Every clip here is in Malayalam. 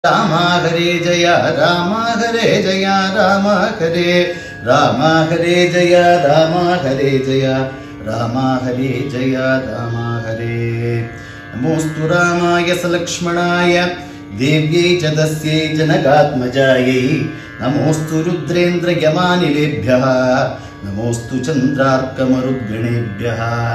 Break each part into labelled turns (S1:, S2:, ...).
S1: രാമ ഹരേ ജയ രാമ ഹരേ ജയ രാമ ഹരേ രാമ ഹരേ ജയ രാമ ഹരേ ജയ രാമ ഹരേ ജയ രാമ ഹരേ നമോസ്തു രാമായ സലക്ഷ്മണായ ദേവ്യൈ ച തസ്യൈ ജനകാത്മജായൈ നമോസ്തു രുദ്രേന്ദ്രയമാനിലേഭ്യ നമോസ്തു ചന്ദ്രാർക്കമരുദ്ഗണേഭ്യ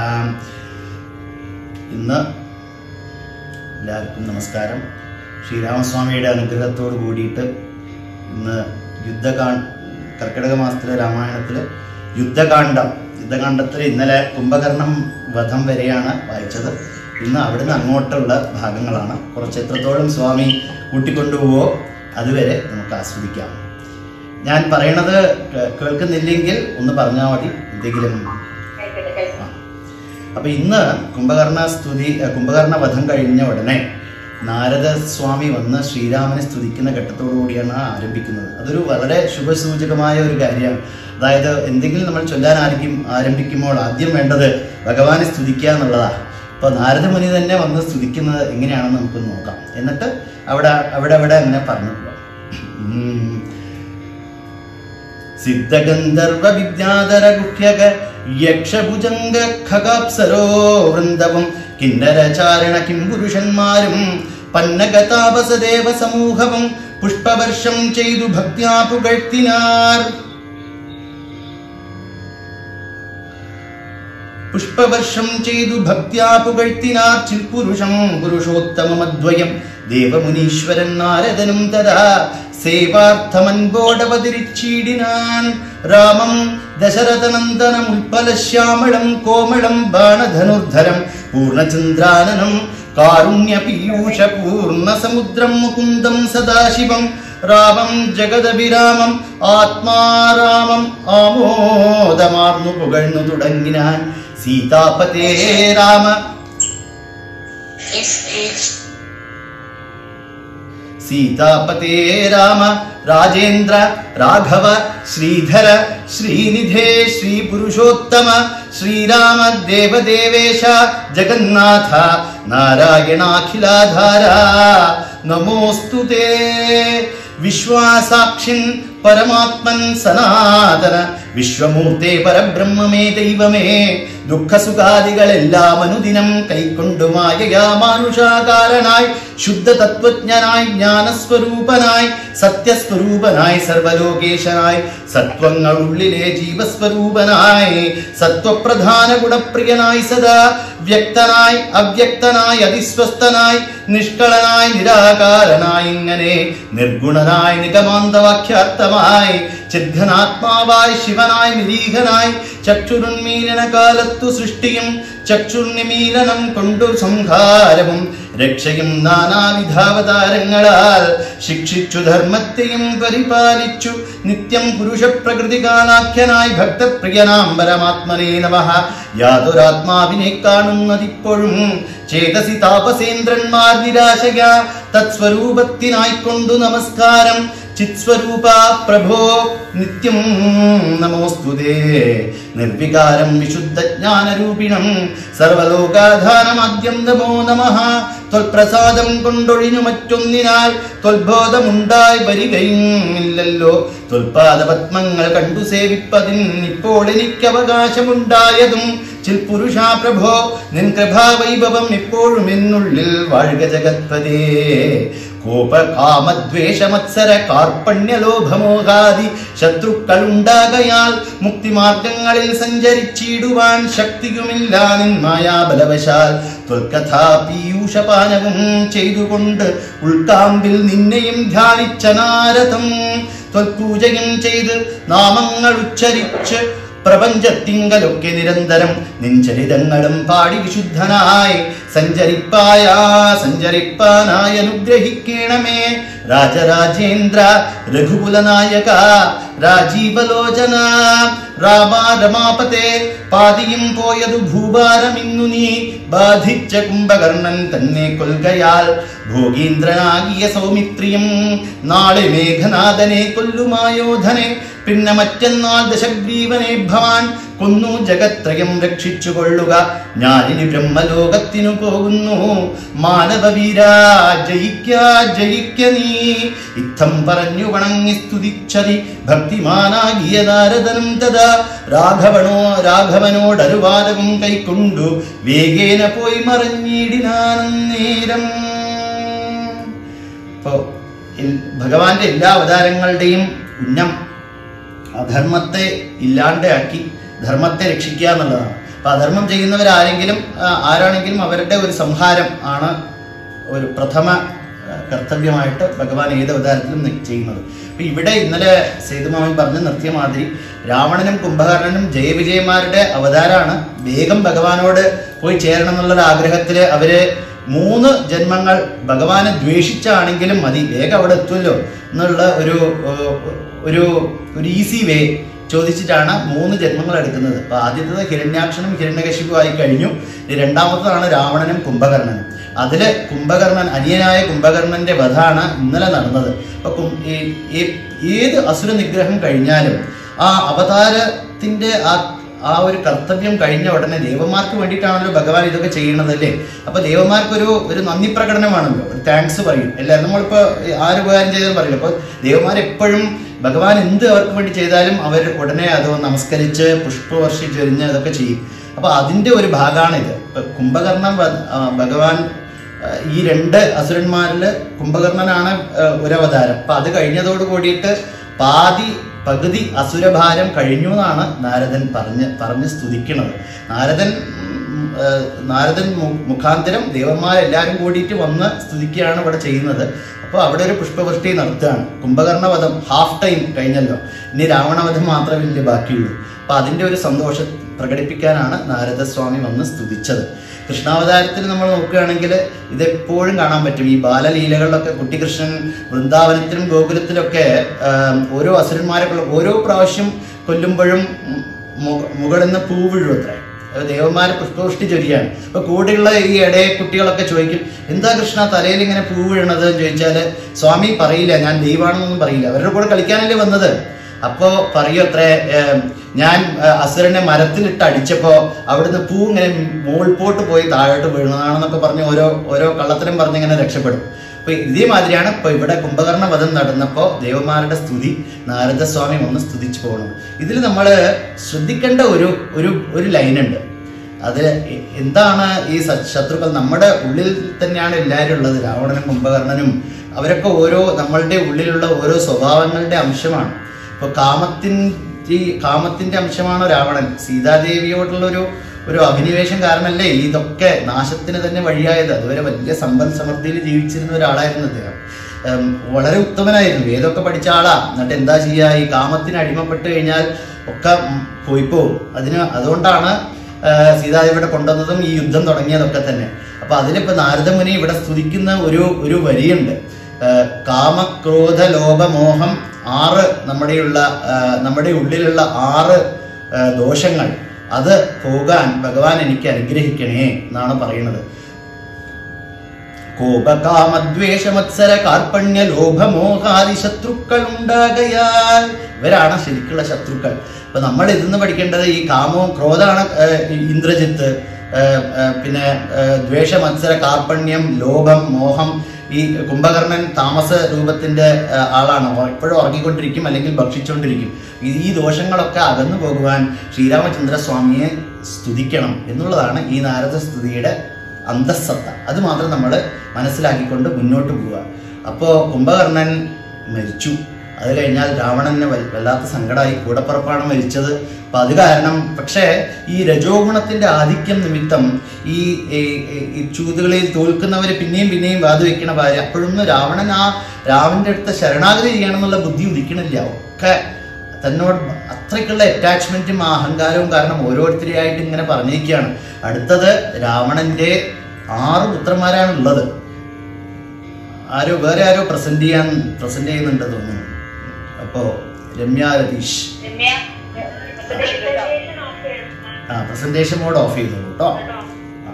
S1: ഇന്ന് എല്ലാവർക്കും നമസ്കാരം ശ്രീരാമസ്വാമിയുടെ അനുഗ്രഹത്തോട് കൂടിയിട്ട് ഇന്ന് യുദ്ധകാ കർക്കിടക മാസത്തിലെ രാമായണത്തിൽ യുദ്ധകാന്ഡം യുദ്ധകാന്ഡത്തിൽ ഇന്നലെ കുംഭകർണം വധം വരെയാണ് വായിച്ചത് ഇന്ന് അവിടുന്ന് അങ്ങോട്ടുള്ള ഭാഗങ്ങളാണ് കുറച്ച് എത്രത്തോളം സ്വാമി കൂട്ടിക്കൊണ്ടുപോവോ അതുവരെ നമുക്ക് ആസ്വദിക്കാം ഞാൻ പറയണത് കേ- കേൾക്കുന്നില്ലെങ്കിൽ ഒന്ന് പറഞ്ഞാൽ മതി എന്തെങ്കിലും ആ. അപ്പൊ ഇന്ന് കുംഭകർണ സ്തുതി ഏ, കുംഭകർണ വധം കഴിഞ്ഞ ഉടനെ നാരദ സ്വാമി വന്ന് ശ്രീരാമനെ സ്തുതിക്കുന്ന ഘട്ടത്തോടു കൂടിയാണ് ആരംഭിക്കുന്നത് അതൊരു വളരെ ശുഭസൂചകമായ ഒരു കാര്യമാണ് അതായത് എന്തെങ്കിലും നമ്മൾ ചൊല്ലാൻ ആരംഭിക്കും ആരംഭിക്കുമ്പോൾ ആദ്യം വേണ്ടത് ഭഗവാനെ സ്തുതിക്കുക എന്നുള്ളതാണ് അപ്പോൾ നാരദമുനി തന്നെ വന്ന് സ്തുതിക്കുന്നത് എങ്ങനെയാണെന്ന് നമുക്ക് നോക്കാം എന്നിട്ട് അവിടെ അവിടെ അവിടെ അങ്ങനെ പറഞ്ഞു പോകാം ഉം. സിദ്ധഗന്ധർവ വിദ്യാധര ഗുഹ്യക യക്ഷഭുജംഗ ഖഗാപ്സരോ വൃന്ദവും കിന്നരചാരണ കിംപുരുഷന്മാരും പന്നഗതാപസദേവ സമൂഹവും പുഷ്പവർഷം ചെയ്തു ഭക്ത്യാ പുകഴ്ത്തിനാർ പുഷ്പവർഷം ചെയ്തു ഭക്ത്യാ പുകഴ്ത്തിനാർ ചിൽപുരുഷം പുരുഷോത്തമമദ്വയം ദേവമുനീശ്വരൻ നാരദനും തഥാ സേവാർത്ഥമൻപോടവതിരിച്ചീടിനാൻ രാമം ദശരഥനന്ദനം ഉൽപ്പലശ്യാമളം കോമളം ബാണധനുർധരം പൂർണ്ണചന്ദ്രാനനം കാരുണ്യ പീയൂഷ പൂർണ്ണ സമുദ്രം മുകുന്ദം സദാശിവം രാമം ജഗദഭിരാമം ആത്മാരാമം ആമോദമാർന്നു പുകഴ്ന്നു തുടങ്ങിനാൻ സീതാപതേ രാമ സീതാപതേ രാമ രാജേന്ദ്ര രാഘവ ശ്രീധര ശ്രീനിധേ ശ്രീപുരുഷോത്തമ ശ്രീരാമ ദേവദേവേശ ജഗന്നാഥ നാരായണാഖിലാധാര നമോസ്തു തേ വിശ്വാസാക്ഷിൻ പരമാത്മൻ സനാതന വിശ്വമൂർത്തേ പരബ്രഹ്മമേ ദൈവമേ ദുഃഖസുഖാദികളെല്ലാം അനുദിനം കൈക്കൊണ്ടുമായയാ മാനുഷാകാരനായി ശുദ്ധ തത്വജ്ഞനായി ജ്ഞാനസ്വരൂപനായി സത്യസ്വരൂപനായി സർവലോകേശനായി സത്വങ്ങളുള്ളിലെ ജീവസ്വരൂപനായി സത്വപ്രധാന ഗുണപ്രിയനായി സദാ വ്യക്തനായി അവ്യക്തനായി അതിസ്വസ്ഥനായി നിഷ്കളനായി നിരാകാരനായി ഇങ്ങനെ നിർഗുണനായി നിഗമാന്തവാക്യാർത്ഥമായി ചിദ്ഘനാത്മാവായി ശിവനായി നിരീഹനായി ചക്ഷുരുന്മീലന കാലത്തു സൃഷ്ടിയും ചക്ഷുർനിമീലനം കൊണ്ടു സംഹാരവും രക്ഷയും നാനാവിധാവതാരങ്ങളാൽ ശിക്ഷിച്ചു ധർമ്മത്തെയും പരിപാലിച്ചു നിത്യം പുരുഷ പ്രകൃതി കാലാഖ്യനായി ഭക്തപ്രിയനാം പരമാത്മനേ നമ യാതൊരാത്മാവിനെ കാണുന്നതിപ്പോഴും ചേതസി താപസേന്ദ്രന്മാർ നിരാശയ തത്സ്വരൂപത്തിനായിക്കൊണ്ടു നമസ്കാരം ചിത്സ്വരൂപ പ്രഭോ നിത്യം നമോസ്തുതേ നിർവികാരം വിശുദ്ധ ജ്ഞാനരൂപിണം സർവലോകാധാനമാദ്യം നമോ നമ ത്വൽപ്രസാദം കൊണ്ടൊഴിഞ്ഞു മറ്റൊന്നിനാൽ ത്വൽബോധമുണ്ടായി വരികയും ഇല്ലല്ലോ ത്വൽപാദപത്മങ്ങൾ കണ്ടു സേവിപ്പതിൻ ഇപ്പോൾ എനിക്ക് അവകാശമുണ്ടായതും ചിൽ പുരുഷാ പ്രഭോ നിൻ കൃപാവൈഭവം ഇപ്പോഴും എന്നുള്ളിൽ വാഴുക ജഗത്പതേ കോപകാമദ്വേഷമത്സര കാർപ്പണ്യലോഭമോഹാദി ശത്രുക്കളുണ്ടാകയാൽ മുക്തിമാർഗങ്ങളിൽ സഞ്ചരിച്ചിടുവാൻ ശക്തിയുമില്ല നിൻ മായാബലവശാൽ ത്വൽക്കഥാ പീയൂഷപാനവും ചെയ്തുകൊണ്ട് ഉൾക്കാമ്പിൽ നിന്നെയും ധ്യാനിച്ച നാരദം ത്വൽപൂജയും ചെയ്ത് നാമങ്ങൾ ഉച്ചരിച്ച് പ്രപഞ്ചത്തിങ്കലൊക്കെ നിരന്തരം നിൻചരിതങ്ങളും പാടി വിശുദ്ധനായി സഞ്ചരിപ്പായ സഞ്ചരിപ്പാനായി അനുഗ്രഹിക്കണമേ രാജരാജേന്ദ്ര രഘുകുലനായക രാജീവലോചന രാമ രമാപത്തെ പാതിയും പോയതു ഭൂഭാരമിന്നു നീ ബാധിച്ച കുംഭകർണൻ തന്നെ കൊൽകയാൽ ഭോഗീന്ദ്രനാകിയ സൗമിത്രിയും നാളെ മേഘനാഥനെ കൊല്ലുമായോധനെ പിന്നെ മറ്റന്നാൾ ദശഗ്രീവനെ ഭവാൻ കൊന്നു ജഗത്രയം രക്ഷിച്ചു കൊള്ളുക ഞാനിനി ബ്രഹ്മലോകത്തിനു പോകുന്നു മാനവവീര ജയിക്ക ജയിക്ക നീ ഇത്തം പറഞ്ഞു വണങ്ങി സ്തുതിച്ചതി ഭക്തിമാനാകിയ നാരദനും തഥാ രാഘവനോ രാഘവനോടരുവാദവും കൈക്കൊണ്ടു വേഗേന പോയി മറിഞ്ഞിടിനാനേരം ഇപ്പോ എൽ- ഭഗവാന്റെ എല്ലാ അവതാരങ്ങളുടെയും ഉന്നം അധർമ്മത്തെ ഇല്ലാണ്ടാക്കി ധർമ്മത്തെ രക്ഷിക്കുക എന്നുള്ളതാണ് അപ്പൊ അധർമ്മം ചെയ്യുന്നവരാരെങ്കിലും ആ, ആരാണെങ്കിലും അവരുടെ ഒരു സംഹാരം ആണ് ഒരു പ്രഥമ ആ, കർത്തവ്യമായിട്ട് ഭഗവാൻ ഏത് അവതാരത്തിലും നി- ചെയ്യുന്നത് അപ്പൊ ഇവിടെ ഇന്നലെ സേതുമാവൻ പറഞ്ഞ നിർത്തിയ മാതിരി രാവണനും കുംഭകർണനും ജയവിജയന്മാരുടെ അവതാരമാണ് വേഗം ഭഗവാനോട് പോയി ചേരണം എന്നുള്ള ആഗ്രഹത്തില് അവര് മൂന്ന് ജന്മങ്ങൾ ഭഗവാനെ ദ്വേഷിച്ചാണെങ്കിലും മതി വേഗം അവിടെ എത്തുമല്ലോ എന്നുള്ള ഒരു ഏർ, ഒരു ഒരു ഈസി വേ ചോദിച്ചിട്ടാണ് മൂന്ന് ജന്മങ്ങൾ എടുക്കുന്നത് അപ്പൊ ആദ്യത്തത് ഹിരണ്യാക്ഷനും ഹിരണ്യകശിപു ആയി കഴിഞ്ഞു ഇനി രണ്ടാമത്തതാണ് രാവണനും കുംഭകർണനും അതില് കുംഭകർണൻ അനിയനായ കുംഭകർണന്റെ വധാണ് ഇന്നലെ നടന്നത് അപ്പൊ കും- ഈ- ഈ- ഏത് അസുര നിഗ്രഹം കഴിഞ്ഞാലും ആ അവതാരത്തിന്റെ ആ ആ ഒരു കർത്തവ്യം കഴിഞ്ഞ ഉടനെ ദേവന്മാർക്ക് വേണ്ടിയിട്ടാണല്ലോ ഭഗവാൻ ഇതൊക്കെ ചെയ്യണത് അല്ലേ അപ്പൊ ദേവന്മാർക്കൊരു ഒരു നന്ദി പ്രകടനമാണല്ലോ ഒരു താങ്ക്സ് പറയും എല്ലാവരും നമ്മളിപ്പോ ആര് ഉപകാരം ചെയ്തെന്ന് പറയില്ല അപ്പൊ ദേവന്മാർ എപ്പോഴും ഭഗവാൻ എന്ത് അവർക്ക് വേണ്ടി ചെയ്താലും അവർ ഉടനെ അത് നമസ്കരിച്ച് പുഷ്പവർഷിച്ചെറിഞ്ഞ് അതൊക്കെ ചെയ്യും അപ്പൊ അതിന്റെ ഒരു ഭാഗമാണിത് ഇപ്പൊ കുംഭകർണം വ- ആ, ഭഗവാൻ ആ, ഈ രണ്ട് അസുരന്മാരില് കുംഭകർണനാണ് ആ, ഒരു അവതാരം അപ്പൊ അത് കഴിഞ്ഞതോട് കൂടിയിട്ട് പാതി പകുതി അസുരഭാരം കഴിഞ്ഞു എന്നാണ് നാരദൻ പറഞ്ഞ് പറഞ്ഞ് സ്തുതിക്കുന്നത് നാരദൻ ഉം, ആ, നാരദൻ മു- മുഖാന്തരം ദേവന്മാരെല്ലാവരും കൂടിയിട്ട് വന്ന് സ്തുതിക്കുകയാണ് ഇവിടെ ചെയ്യുന്നത് അപ്പോൾ അവിടെ ഒരു പുഷ്പവൃഷ്ടി നടത്തുകയാണ് കുംഭകർണവധം ഹാഫ് ടൈം കഴിഞ്ഞല്ലോ ഇനി രാവണവധം മാത്രമല്ലേ ബാക്കിയുള്ളൂ അപ്പൊ അതിന്റെ ഒരു സന്തോഷം പ്രകടിപ്പിക്കാനാണ് നാരദസ്വാമി വന്ന് സ്തുതിച്ചത് കൃഷ്ണാവതാരത്തിൽ നമ്മൾ നോക്കുകയാണെങ്കിൽ ഇതെപ്പോഴും കാണാൻ പറ്റും ഈ ബാലലീലകളിലൊക്കെ കുട്ടികൃഷ്ണൻ വൃന്ദാവനത്തിലും ഗോകുലത്തിലൊക്കെ ആം, ഓരോ അസുരന്മാരെ കൊല്ലും- ഓരോ പ്രാവശ്യം കൊല്ലുമ്പോഴും ഉം, മു- മുകളിൽ നിന്ന് പൂ വീഴും അത്രേ അത് ദേവന്മാരെ പുഷ്പവൃഷ്ടി ചൊരിയാണ് അപ്പൊ കൂടെയുള്ള ഈ ഇടയെ കുട്ടികളൊക്കെ ചോദിക്കും എന്താ കൃഷ്ണ തലയിൽ ഇങ്ങനെ പൂ വീഴണത് എന്ന് ചോദിച്ചാല് സ്വാമി പറയില്ല ഞാൻ ദൈവാണെന്നൊന്നും പറയില്ല അവരുടെ കൂടെ കളിക്കാനല്ലേ വന്നത് അപ്പോ പറയൂ അത്രേ ഏം, ഞാൻ ഏ, അസുരനെ മരത്തിലിട്ട് അടിച്ചപ്പോ അവിടുന്ന് പൂ ഇങ്ങനെ മുകൾപോട്ട് പോയി താഴോട്ട് വീണതാണെന്നൊക്കെ പറഞ്ഞ് ഓരോ ഓരോ കള്ളത്തരം പറഞ്ഞ് ഇങ്ങനെ രക്ഷപ്പെടും അപ്പൊ ഇതേമാതിരിയാണ് ഇപ്പൊ ഇവിടെ കുംഭകർണ വധം നടന്നപ്പോ ദേവന്മാരുടെ സ്തുതി നാരദസ്വാമി ഒന്ന് സ്തുതിച്ചു പോകണം ഇതിൽ നമ്മൾ ശ്രദ്ധിക്കേണ്ട ഒരു ഒരു ഒരു ലൈനുണ്ട് അത് എ- എന്താണ് ഈ സ- ശത്രുക്കൾ നമ്മുടെ ഉള്ളിൽ തന്നെയാണ് എല്ലാവരും ഉള്ളത് രാവണനും കുംഭകർണനും അവരൊക്കെ ഓരോ നമ്മളുടെ ഉള്ളിലുള്ള ഓരോ സ്വഭാവങ്ങളുടെ അംശമാണ് ഇപ്പൊ കാമത്തിൻ ഈ കാമത്തിന്റെ അംശമാണ് രാവണൻ സീതാദേവിയോടുള്ള ഒരു ഒരു അഭിനിവേശം കാരണമല്ലേ ഇതൊക്കെ നാശത്തിന് തന്നെ വഴിയായത് അതുവരെ വലിയ സമ്പൽ സമൃദ്ധിയിൽ ജീവിച്ചിരുന്ന ഒരാളായിരുന്നു അദ്ദേഹം ഉം, വളരെ ഉത്തമനായിരുന്നു വേദമൊക്കെ പഠിച്ച ആളാ എന്നിട്ട് എന്താ ചെയ്യുക ഈ കാമത്തിന് അടിമപ്പെട്ട് കഴിഞ്ഞാൽ ഒക്കെ ഉം, പോയിപ്പോവും അതിന് അതുകൊണ്ടാണ് ആ, സീതാദേവിയുടെ കൊണ്ടുവന്നതും ഈ യുദ്ധം തുടങ്ങിയതൊക്കെ തന്നെ അപ്പൊ അതിലിപ്പോ നാരദമുനി ഇവിടെ സ്തുതിക്കുന്ന ഒരു ഒരു വരിയുണ്ട് ആ, കാമക്രോധ ലോഭമോഹം ആറ് നമ്മുടെയുള്ള ആ, നമ്മുടെ ഉള്ളിലുള്ള ആറ് ആ, ദോഷങ്ങൾ അത് പോകാൻ ഭഗവാൻ എനിക്ക് അനുഗ്രഹിക്കണേ എന്നാണ് പറയുന്നത് കോപകാമദ്വേഷമത്സര കാർപ്പണ്യ ലോഭമോഹാദി ശത്രുക്കൾ ഉണ്ടാകയാൽ ഇവരാണ് ശരിക്കുള്ള ശത്രുക്കൾ അപ്പൊ നമ്മൾ ഇതിന്ന് പഠിക്കേണ്ടത് ഈ കാമവും ക്രോധാണ് ഏഹ്, ഈ ഇന്ദ്രജിത്ത് ഏഹ്, ഏഹ്, പിന്നെ ഏഹ്, ദ്വേഷമത്സര കാർപ്പണ്യം ലോഭം മോഹം ഈ കുംഭകർണൻ താമസ രൂപത്തിന്റെ ഏഹ്, ആളാണ് എപ്പോഴും ഉറങ്ങിക്കൊണ്ടിരിക്കും അല്ലെങ്കിൽ ഭക്ഷിച്ചുകൊണ്ടിരിക്കും ഈ ഈ ദോഷങ്ങളൊക്കെ അകന്നു പോകുവാൻ ശ്രീരാമചന്ദ്രസ്വാമിയെ സ്തുതിക്കണം എന്നുള്ളതാണ് ഈ നാരദ സ്തുതിയുടെ അന്തസ്സത്ത അത് മാത്രം നമ്മൾ മനസ്സിലാക്കിക്കൊണ്ട് മുന്നോട്ട് പോവുക അപ്പോൾ കുംഭകർണൻ മരിച്ചു അത് കഴിഞ്ഞാൽ രാവണന് വൽ- വല്ലാത്ത സങ്കടമായി കൂടപ്പുറപ്പാണ് മരിച്ചത് അപ്പൊ അത് കാരണം പക്ഷേ ഈ രജോ ഗുണത്തിന്റെ ആധിക്യം നിമിത്തം ഈ ഈ- ഈ- ഈ ചൂതുകളിൽ തോൽക്കുന്നവര് പിന്നെയും പിന്നെയും വാതുവെക്കണ ഭാര്യ അപ്പോഴൊന്നും രാവണൻ ആ രാവണന്റെ അടുത്ത് ശരണാഗതി ചെയ്യണമെന്നുള്ള ബുദ്ധി ഉദിക്കണില്ല ഒക്കെ തന്നോട് അത്രയ്ക്കുള്ള അറ്റാച്ച്മെന്റും ആ അഹങ്കാരവും കാരണം ഓരോരുത്തരെയായിട്ട് ഇങ്ങനെ പറഞ്ഞിരിക്കുകയാണ് അടുത്തത് രാവണന്റെ ആറ് പുത്രന്മാരാണ് ഉള്ളത് ആരോ വേറെ ആരോ പ്രസന്റ് ചെയ്യാൻ പ്രസന്റ് ചെയ്യുന്നുണ്ട് തോന്നുന്നു അപ്പോ രമ്യ രതീഷ്
S2: രമ്യ presentation കേട്ടോ.
S1: ആ പ്രസന്റേഷൻ മോഡ് ഓഫ് ചെയ്തോളൂ കേട്ടോ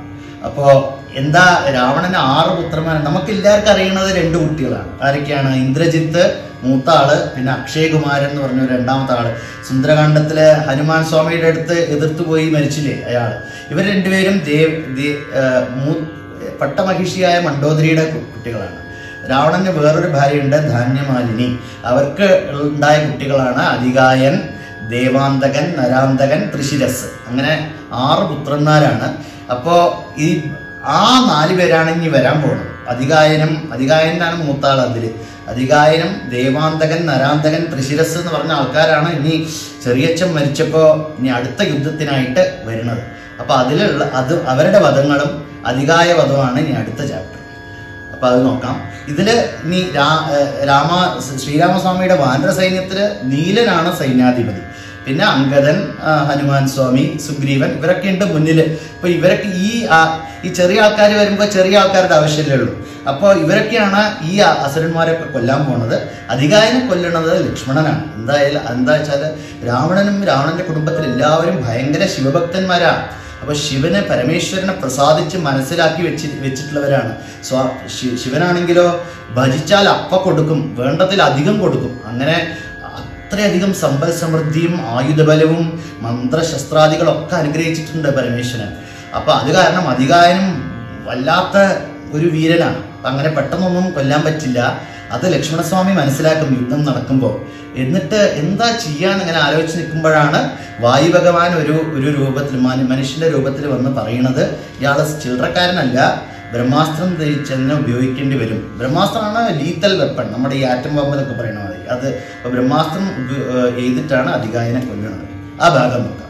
S1: അപ്പോ എന്താ രാവണന് ആറ് പുത്രന്മാർ നമുക്ക് എല്ലാവർക്കും അറിയുന്നത് രണ്ട് കുട്ടികളാണ് ആരൊക്കെയാണ് ഇന്ദ്രജിത്ത് മൂത്ത ആള് പിന്നെ അക്ഷയകുമാരൻ എന്ന് പറഞ്ഞ ഒരു രണ്ടാമത്തെ ആള് സുന്ദരകാന്ഡത്തിലെ ഹനുമാൻ സ്വാമിയുടെ അടുത്ത് എതിർത്ത് പോയി മരിച്ചില്ലേ അയാൾ ഇവർ രണ്ടുപേരും ദേവ് ദേ- ആ, മൂ- പട്ടമഹിഷിയായ മണ്ഡോദരിയുടെ കു- കുട്ടികളാണ് രാവണന് വേറൊരു ഭാര്യയുണ്ട് ധാന്യമാലിനി അവർക്ക് ഉണ്ടായ കുട്ടികളാണ് അധികായൻ ദേവാന്തകൻ നരാന്തകൻ ത്രിശിരസ് അങ്ങനെ ആറ് പുത്രന്മാരാണ് അപ്പോൾ ഈ ആ നാല് പേരാണ് ഇനി വരാൻ പോകുന്നത് അധികായനം അധികായനാണ് മൂത്താൾ അതിൽ അധികായനം ദേവാന്തകൻ നരാന്തകൻ ത്രിശിരസ് എന്ന് പറഞ്ഞ ആൾക്കാരാണ് ഇനി ചെറിയച്ഛൻ മരിച്ചപ്പോൾ ഇനി അടുത്ത യുദ്ധത്തിനായിട്ട് വരുന്നത് അപ്പോൾ അതിലുള്ള അത് അവരുടെ വധങ്ങളും അധികായ വധമാണ് ഇനി അടുത്ത ചാപ്റ്റർ അപ്പൊ അത് നോക്കാം ഇതില് ഇനി രാ- ഏർ രാമ ശ്രീരാമസ്വാമിയുടെ വാനര സൈന്യത്തില് നീലനാണ് സൈന്യാധിപതി പിന്നെ അങ്കദൻ ആ, ഹനുമാൻ സ്വാമി സുഗ്രീവൻ ഇവരൊക്കെ ഉണ്ട് മുന്നില് അപ്പൊ ഇവരൊക്കെ ഈ ആ, ഈ ചെറിയ ആൾക്കാർ വരുമ്പോൾ ചെറിയ ആൾക്കാരുടെ ആവശ്യമല്ലേ ഉള്ളൂ അപ്പോൾ ഇവരൊക്കെയാണ് ഈ അ- അസുരന്മാരൊക്കെ കൊല്ലാൻ പോണത് അധികായനെ കൊല്ലണത് ലക്ഷ്മണനാണ് എന്തായാലും എന്താ വെച്ചാൽ രാവണനും രാവണന്റെ കുടുംബത്തിൽ എല്ലാവരും ഭയങ്കര ശിവഭക്തന്മാരാണ് അപ്പൊ ശിവനെ പരമേശ്വരനെ പ്രസാദിച്ച് മനസ്സിലാക്കി വെച്ച് വെച്ചിട്ടുള്ളവരാണ് സ്വാ ശി- ശിവനാണെങ്കിലോ ഭജിച്ചാൽ അപ്പ കൊടുക്കും വേണ്ടതിലധികം കൊടുക്കും അങ്ങനെ അത്രയധികം സമ്പൽ സമൃദ്ധിയും ആയുധബലവും മന്ത്രശസ്ത്രാദികളൊക്കെ അനുഗ്രഹിച്ചിട്ടുണ്ട് പരമേശ്വരൻ അപ്പൊ അത് കാരണം അധികായനും വല്ലാത്ത ഒരു വീരനാണ് അപ്പൊ അങ്ങനെ പെട്ടെന്നൊന്നും കൊല്ലാൻ പറ്റില്ല അത് ലക്ഷ്മണസ്വാമി മനസ്സിലാക്കും യുദ്ധം നടക്കുമ്പോൾ എന്നിട്ട് എന്താ ചെയ്യാന്ന് ഇങ്ങനെ ആലോചിച്ച് നിൽക്കുമ്പോഴാണ് വായു ഭഗവാൻ ഒരു ഒരു രൂപത്തിൽ മനു- മനുഷ്യന്റെ രൂപത്തിൽ വന്ന് പറയുന്നത് ഇയാള് ചില്ലറക്കാരനല്ല ബ്രഹ്മാസ്ത്രം ധരിച്ചതിനെ ഉപയോഗിക്കേണ്ടി വരും ബ്രഹ്മാസ്ത്രമാണ് ലീത്തൽ വെപ്പൺ നമ്മുടെ ഈ ആറ്റം ബോംബ് എന്നൊക്കെ പറയുന്ന മാതിരി അത് ഇപ്പൊ ബ്രഹ്മാസ്ത്രം ഉപ- ഏർ ചെയ്തിട്ടാണ് അധികായനെ കൊല്ലുന്നത് ആ ഭാഗം നോക്കാം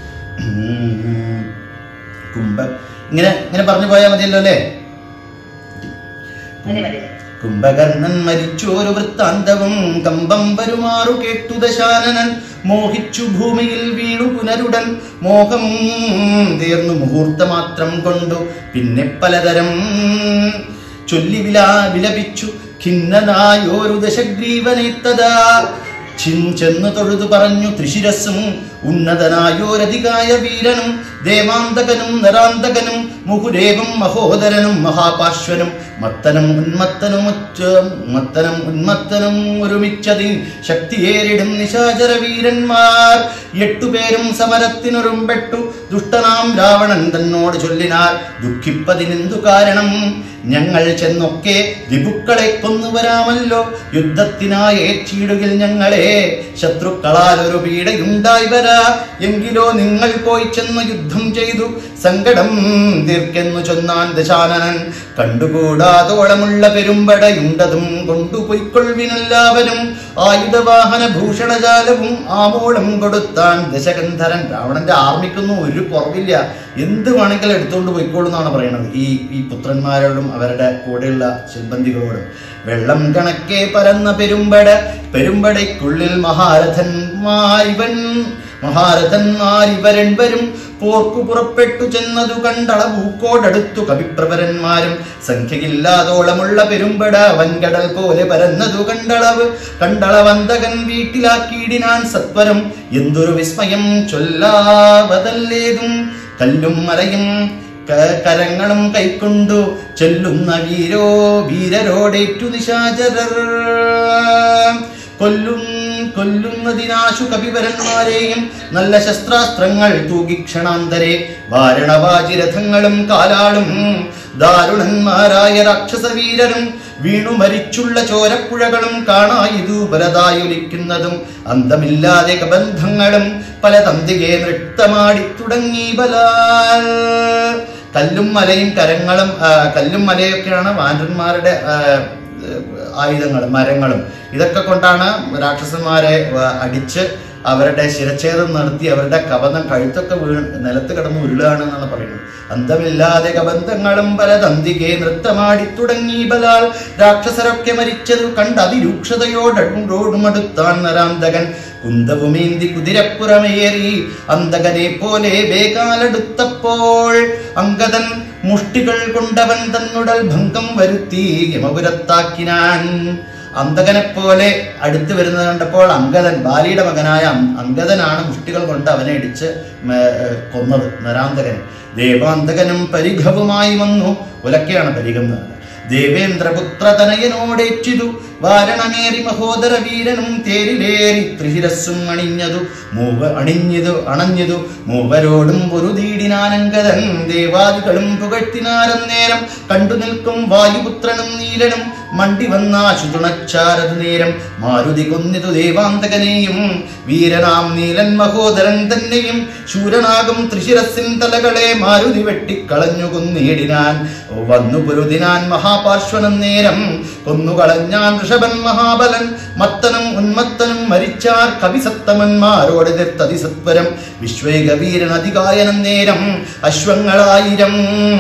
S1: ഉം. കുംഭ ഇങ്ങനെ ഇങ്ങനെ പറഞ്ഞു പോയാൽ മതിയല്ലോ അല്ലേ
S2: മതി മതി
S1: കുംഭകർണൻ മരിച്ചോരു വൃത്താന്തവും കമ്പം വരുമാറു കേട്ടു ദശാനനൻ മോഹിച്ചു ഭൂമിയിൽ വീണു പുനരുടൻ മോഹം തീർന്നു മുഹൂർത്തമാത്രം കൊണ്ടു പിന്നെ പലതരം ചൊല്ലി വിലാ വിലപിച്ചു ഖിന്നനായോരു ദശഗ്രീവനെത്തതാ ചിൻ ചെന്നു തൊഴുതു പറഞ്ഞു ത്രിശിരസും ഉന്നതനായോരധികായ വീരനും ദേവാന്തകനും നരാന്തകനും മുഹുരേവും മഹോദരനും മഹാപാശ്വനും മത്തനും ഉന്മത്തനും ഉച്ച- മത്തനും ഉന്മത്തനും ഒരുമിച്ചതിൻ ശക്തിയേറിടും നിശാചര വീരന്മാർ എട്ടുപേരും സമരത്തിനൊരുമ്പെട്ടു ദുഷ്ടനാം രാവണൻ തന്നോട് ചൊല്ലിനാർ ദുഃഖിപ്പതിനെന്തു കാരണം ഞങ്ങൾ ചെന്നൊക്കെ ദിബുക്കളെ കൊന്നുവരാമല്ലോ യുദ്ധത്തിനായി ഏറ്റിടുകിൽ ഞങ്ങളെ ശത്രുക്കളാൽ ഒരു പീഡയുണ്ടായി വരാ എങ്കിലോ നിങ്ങൾ പോയി ചെന്ന് യുദ്ധം ചെയ്തു സങ്കടം തീർക്കെന്നു ചൊന്നാൻ ദശാനനൻ കണ്ടുകൂടാതോളമുള്ള പെരുമ്പടയുണ്ടതും കൊണ്ടുപോയിക്കൊള്ളിനെല്ലാവരും ആയുധവാഹന ഭൂഷണജാലവും ആമോളം കൊടുത്താൻ ദശകന്ധരൻ രാവണന്റെ ആർമിക്കൊന്നും ഒരു കുറവില്ല എന്ത് വേണമെങ്കിലും എടുത്തുകൊണ്ട് പോയിക്കോളൂ എന്നാണ് പറയുന്നത് ഈ ഈ പുത്രന്മാരോടും അവരുടെ കൂടെയുള്ള സിബന്ധികളോടും വെള്ളം കണക്കെ പരന്ന പെരുമ്പട പെരുമ്പടയ്ക്കുള്ളിൽ മഹാരഥന്മാരിവൻ മഹാരഥന്മാരിവരൻവരും പോർക്കു പുറപ്പെട്ടു ചെന്നതു കണ്ടള പൂക്കോടടുത്തു കവിപ്രവരന്മാരും സംഖ്യയില്ലാതോളമുള്ള പെരുമ്പട വൻകടൽ പോലെ പരന്നതു കണ്ടളവ് കണ്ടളവന്തകൻ വീട്ടിലാക്കിയിടിനാൻ സത്വരം എന്തൊരു വിസ്മയം ചൊല്ലാവതല്ലേതും കല്ലും മലയും ക- കരങ്ങളും കൈക്കൊണ്ടു ചെല്ലുന്ന വീരോ വീരരോടേറ്റു നിശാചരർ കൊല്ലും കൊല്ലുന്നതിനാശു കവിവരന്മാരെയും നല്ല ശസ്ത്രാസ്ത്രങ്ങൾ തൂകി ക്ഷണാന്തരെ വാരണവാജിരഥങ്ങളും കാലാളും ദാരുണന്മാരായ രാക്ഷസവീരരും വീണു മരിച്ചുള്ള ചോരപ്പുഴകളും കാണായിതു പലതായൊലിക്കുന്നതും അന്തമില്ലാതെ കബന്ധങ്ങളും പല തന്തികെ നൃത്തമാടി തുടങ്ങി ബലാൽ കല്ലും മലയും കരങ്ങളും ആ, കല്ലും മലയൊക്കെയാണ് വാനരന്മാരുടെ ആ, ആയുധങ്ങളും മരങ്ങളും ഇതൊക്കെ കൊണ്ടാണ് രാക്ഷസന്മാരെ ആ, അടിച്ച് അവരുടെ ശിരച്ഛേദം നടത്തി അവരുടെ കബന്ധം കഴുത്തൊക്കെ വീണ് നിലത്ത് കിടന്ന് ഉരുളുകയാണ് എന്നാണ് പറയുന്നത് അന്തമില്ലാതെ കബന്ധങ്ങളും പല തന്തികെ നൃത്തമാടി തുടങ്ങി ബലാൽ രാക്ഷസരൊക്കെ മരിച്ചത് കണ്ട് അതിരൂക്ഷതയോടോടുമടുത്താൻ നരാന്തകൻ കുന്തവുമേന്തി കുതിരപ്പുറമേറി അന്തകനെ പോലെ വേകാലെടുത്തപ്പോൾ അങ്കദൻ മുഷ്ടികൾ കൊണ്ടവൻ തന്നുടൽ ഭംഗം വരുത്തി യമപുരത്താക്കിനാൻ അന്തകനെ പോലെ അടുത്ത് വരുന്നത് കണ്ടപ്പോൾ അങ്കദൻ ബാലിയുടെ മകനായ അം- അങ്കദനാണ് മുഷ്ടികൾ കൊണ്ട് അവനെ ഇടിച്ച് മ- ഏർ കൊന്നത് നരാന്തകനെ ദേവാന്തകനും പരിഘവുമായി വന്നു ഉലക്കയാണ് പരിഘം എന്ന് പറയുന്നത് ദേവേന്ദ്രപുത്ര തനയനോടേറ്റിതു വാരണമേറി മഹോദര വീരനും തേരിലേറി ത്രിശിരസ്സും അണിഞ്ഞതു മൂവ അണിഞ്ഞതു അണഞ്ഞതു മൂവരോടും പൊരുതീടിനാനങ്കതൻ ദേവാദികളും പുകഴ്ത്തിനാരന്നേരം കണ്ടു നിൽക്കും വായുപുത്രനും നീലനും മണ്ടി വന്നാശു തുണച്ചാരതു നേരം മാരുതി കൊന്നിതു ദേവാന്തകനെയും വീരനാം നീലൻ മഹോദരൻ തന്നെയും ശൂരനാകും ത്രിശിരസിൻ തലകളെ മാരുതി വെട്ടിക്കളഞ്ഞു കൊന്നേടിനാൻ വന്നു പൊരുതിനാൻ മഹാപാർശ്വനം നേരം കൊന്നുകളഞ്ഞാൻ ഋഷഭൻ മഹാബലൻ മത്തനും ഉന്മത്തനും മരിച്ചാർ കവിസത്തമന്മാരോട് എതിർത്തതിസത്വരം വിശ്വേകവീരൻ അതികായനം നേരം അശ്വങ്ങളായിരം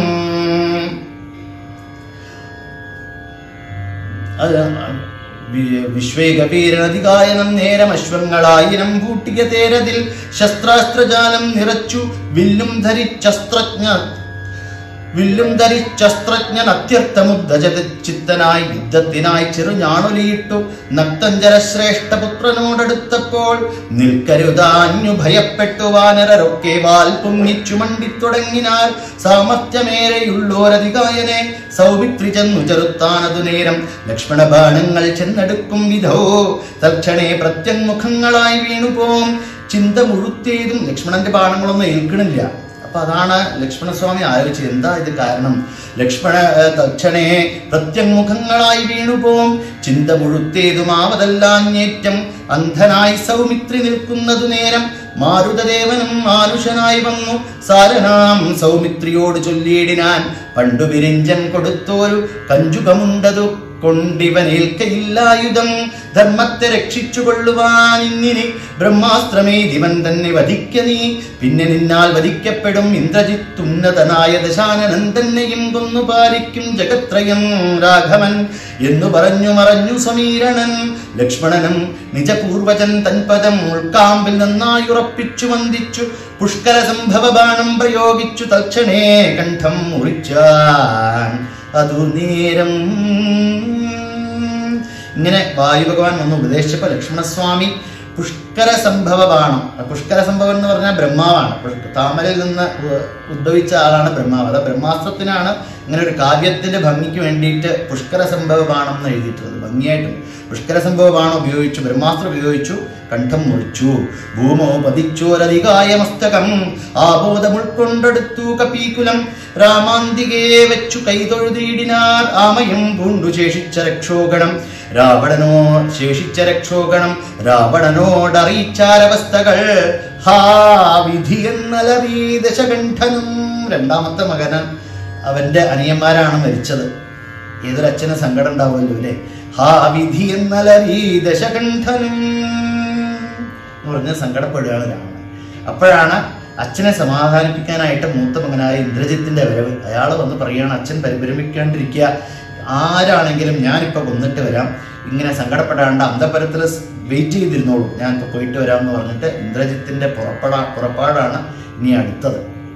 S1: അത് വി- വിശ്വേകവീരനതികായനം നേരം അശ്വങ്ങളായിരം കൂട്ടിയ തേരതിൽ ശസ്ത്രാസ്ത്രജാലം നിറച്ചു വില്ലും ധരിച്ചസ്ത്രജ്ഞ വില്ലും ധരിച്ചസ്ത്രജ്ഞൻ അത്യർത്ഥമുദ്ദജത ചിത്തനായി യുദ്ധത്തിനായി ചെറുഞാണൊലിയിട്ടു നക്തഞ്ചര ശ്രേഷ്ഠ പുത്രനോടടുത്തപ്പോൾ നിൽക്കരുതാഞ്ഞു ഭയപ്പെട്ടു വാനരരൊക്കെ വാൽ പൊങ്ങിച്ചു മണ്ടിത്തുടങ്ങിനാൽ സാമർത്ഥ്യമേറെയുള്ളോരധികായനെ സൗമിത്രി ചെന്നു ചെറുത്താനതു നേരം ലക്ഷ്മണ ബാണങ്ങൾ ചെന്നെടുക്കും വിധോ തൽക്ഷണേ പ്രത്യങ്മുഖങ്ങളായി വീണുപോം ചിന്ത മുഴുത്തേതും ലക്ഷ്മണന്റെ ബാണങ്ങളൊന്നും ഏൽക്കണില്ല അപ്പൊ അതാണ് ലക്ഷ്മണസ്വാമി ആലോചിച്ചത് എന്താ ഇത് കാരണം ലക്ഷ്മണ ഏർ, തക്ഷണേ പ്രത്യങ്മുഖങ്ങളായി വീണുപോം ചിന്ത മുഴുത്തേതുമാവതല്ലാഞ്ഞേറ്റം അന്ധനായി സൗമിത്രി നിൽക്കുന്നതു നേരം മാരുതദേവനും മാനുഷനായി വന്നു സാരനാം സൗമിത്രിയോട് ചൊല്ലിയിടിനാൻ പണ്ടു വിരിഞ്ചൻ കൊടുത്തോരു കഞ്ചുകമുണ്ടതു കൊണ്ടിവനേൽക്കയില്ലായുധം ധർമ്മത്തെ രക്ഷിച്ചു കൊള്ളുവാൻ ഇന്നിനി ബ്രഹ്മാസ്ത്രമേ ദിവൻ തന്നെ വധിക്ക നീ പിന്നെ നിന്നാൽ വധിക്കപ്പെടും ഇന്ദ്രജിത്ത് ഉന്നതനായ ദശാനനൻ തന്നെയും കൊന്നു പാലിക്കും ജഗത്രയം രാഘവൻ എന്നു പറഞ്ഞു മറഞ്ഞു സമീരണൻ ലക്ഷ്മണനും നിജപൂർവജൻ തൻപദം ഉൾക്കാമ്പിൽ നന്നായി ഉറപ്പിച്ചു വന്ദിച്ചു പുഷ്കര സംഭവ ബാണം പ്രയോഗിച്ചു തൽക്ഷണേ കണ്ഠം മുറിച്ചാൻ അതു നേരം ഇങ്ങനെ വായു ഭഗവാൻ വന്ന് ഉപദേശിച്ചപ്പോൾ ലക്ഷ്മണസ്വാമി പുഷ്കര സംഭവ ബാണം പുഷ്കര സംഭവം എന്ന് പറഞ്ഞാൽ ബ്രഹ്മാവാണ് പുഷ്- താമരയിൽ നിന്ന് ഉ- ഉദ്ഭവിച്ച ആളാണ് ബ്രഹ്മാവ് അത് ബ്രഹ്മാസ്ത്രത്തിനാണ് ഇങ്ങനെ ഒരു കാവ്യത്തിന്റെ ഭംഗിക്ക് വേണ്ടിയിട്ട് പുഷ്കര സംഭവ ബാണം എന്ന് എഴുതിയിട്ടുള്ളത് ഭംഗിയായിട്ടും പുഷ്കര സംഭവ ബാണം ഉപയോഗിച്ചു ബ്രഹ്മാസ്ത്രം ഉപയോഗിച്ചു കണ്ഠം മുറിച്ചു ഭൂമോ പതിച്ചോരധികായ മസ്തകം ആബോധം ഉൾക്കൊണ്ടെടുത്തു കപീകുലം രാമാന്തികേ വെച്ചു കൈതൊഴുതിയിടിനാർ ആമയും പൂണ്ടു ശേഷിച്ച രക്ഷോഗണം രാവണനോ ശേഷിച്ച രക്ഷോഗണം രാവണനോടറിയിച്ചാരവസ്ഥകൾ ഹാ വിധി എന്നലവീ ദശകണ്ഠനും രണ്ടാമത്തെ മകന് അവന്റെ അനിയന്മാരാണ് മരിച്ചത് ഏതൊരച്ഛന് സങ്കടം ഉണ്ടാവുമല്ലോ അല്ലേ ഹാ വിധി എന്നലവീ ദശകണ്ഠനും എന്ന് പറഞ്ഞ് സങ്കടപ്പെടുകയാണ് രാവണൻ അപ്പോഴാണ് അച്ഛനെ സമാധാനിപ്പിക്കാനായിട്ട് മൂത്ത മകനായ ഇന്ദ്രജിത്തിന്റെ വരവ് അയാൾ വന്ന് പറയുകയാണ് അച്ഛൻ പരിഭ്രമിക്കാണ്ടിരിക്കുക ആരാണെങ്കിലും ഞാനിപ്പോൾ കൊന്നിട്ട് വരാം ഇങ്ങനെ സങ്കടപ്പെടാണ്ട് അന്തപുരത്തിൽ വെയിറ്റ് ചെയ്തിരുന്നോളൂ ഞാൻ ഇപ്പോൾ പോയിട്ട് വരാം എന്ന് പറഞ്ഞിട്ട് ഇന്ദ്രജിത്തിന്റെ പുറപ്പെടാ പുറപ്പാടാണ് ഇനി അടുത്തത്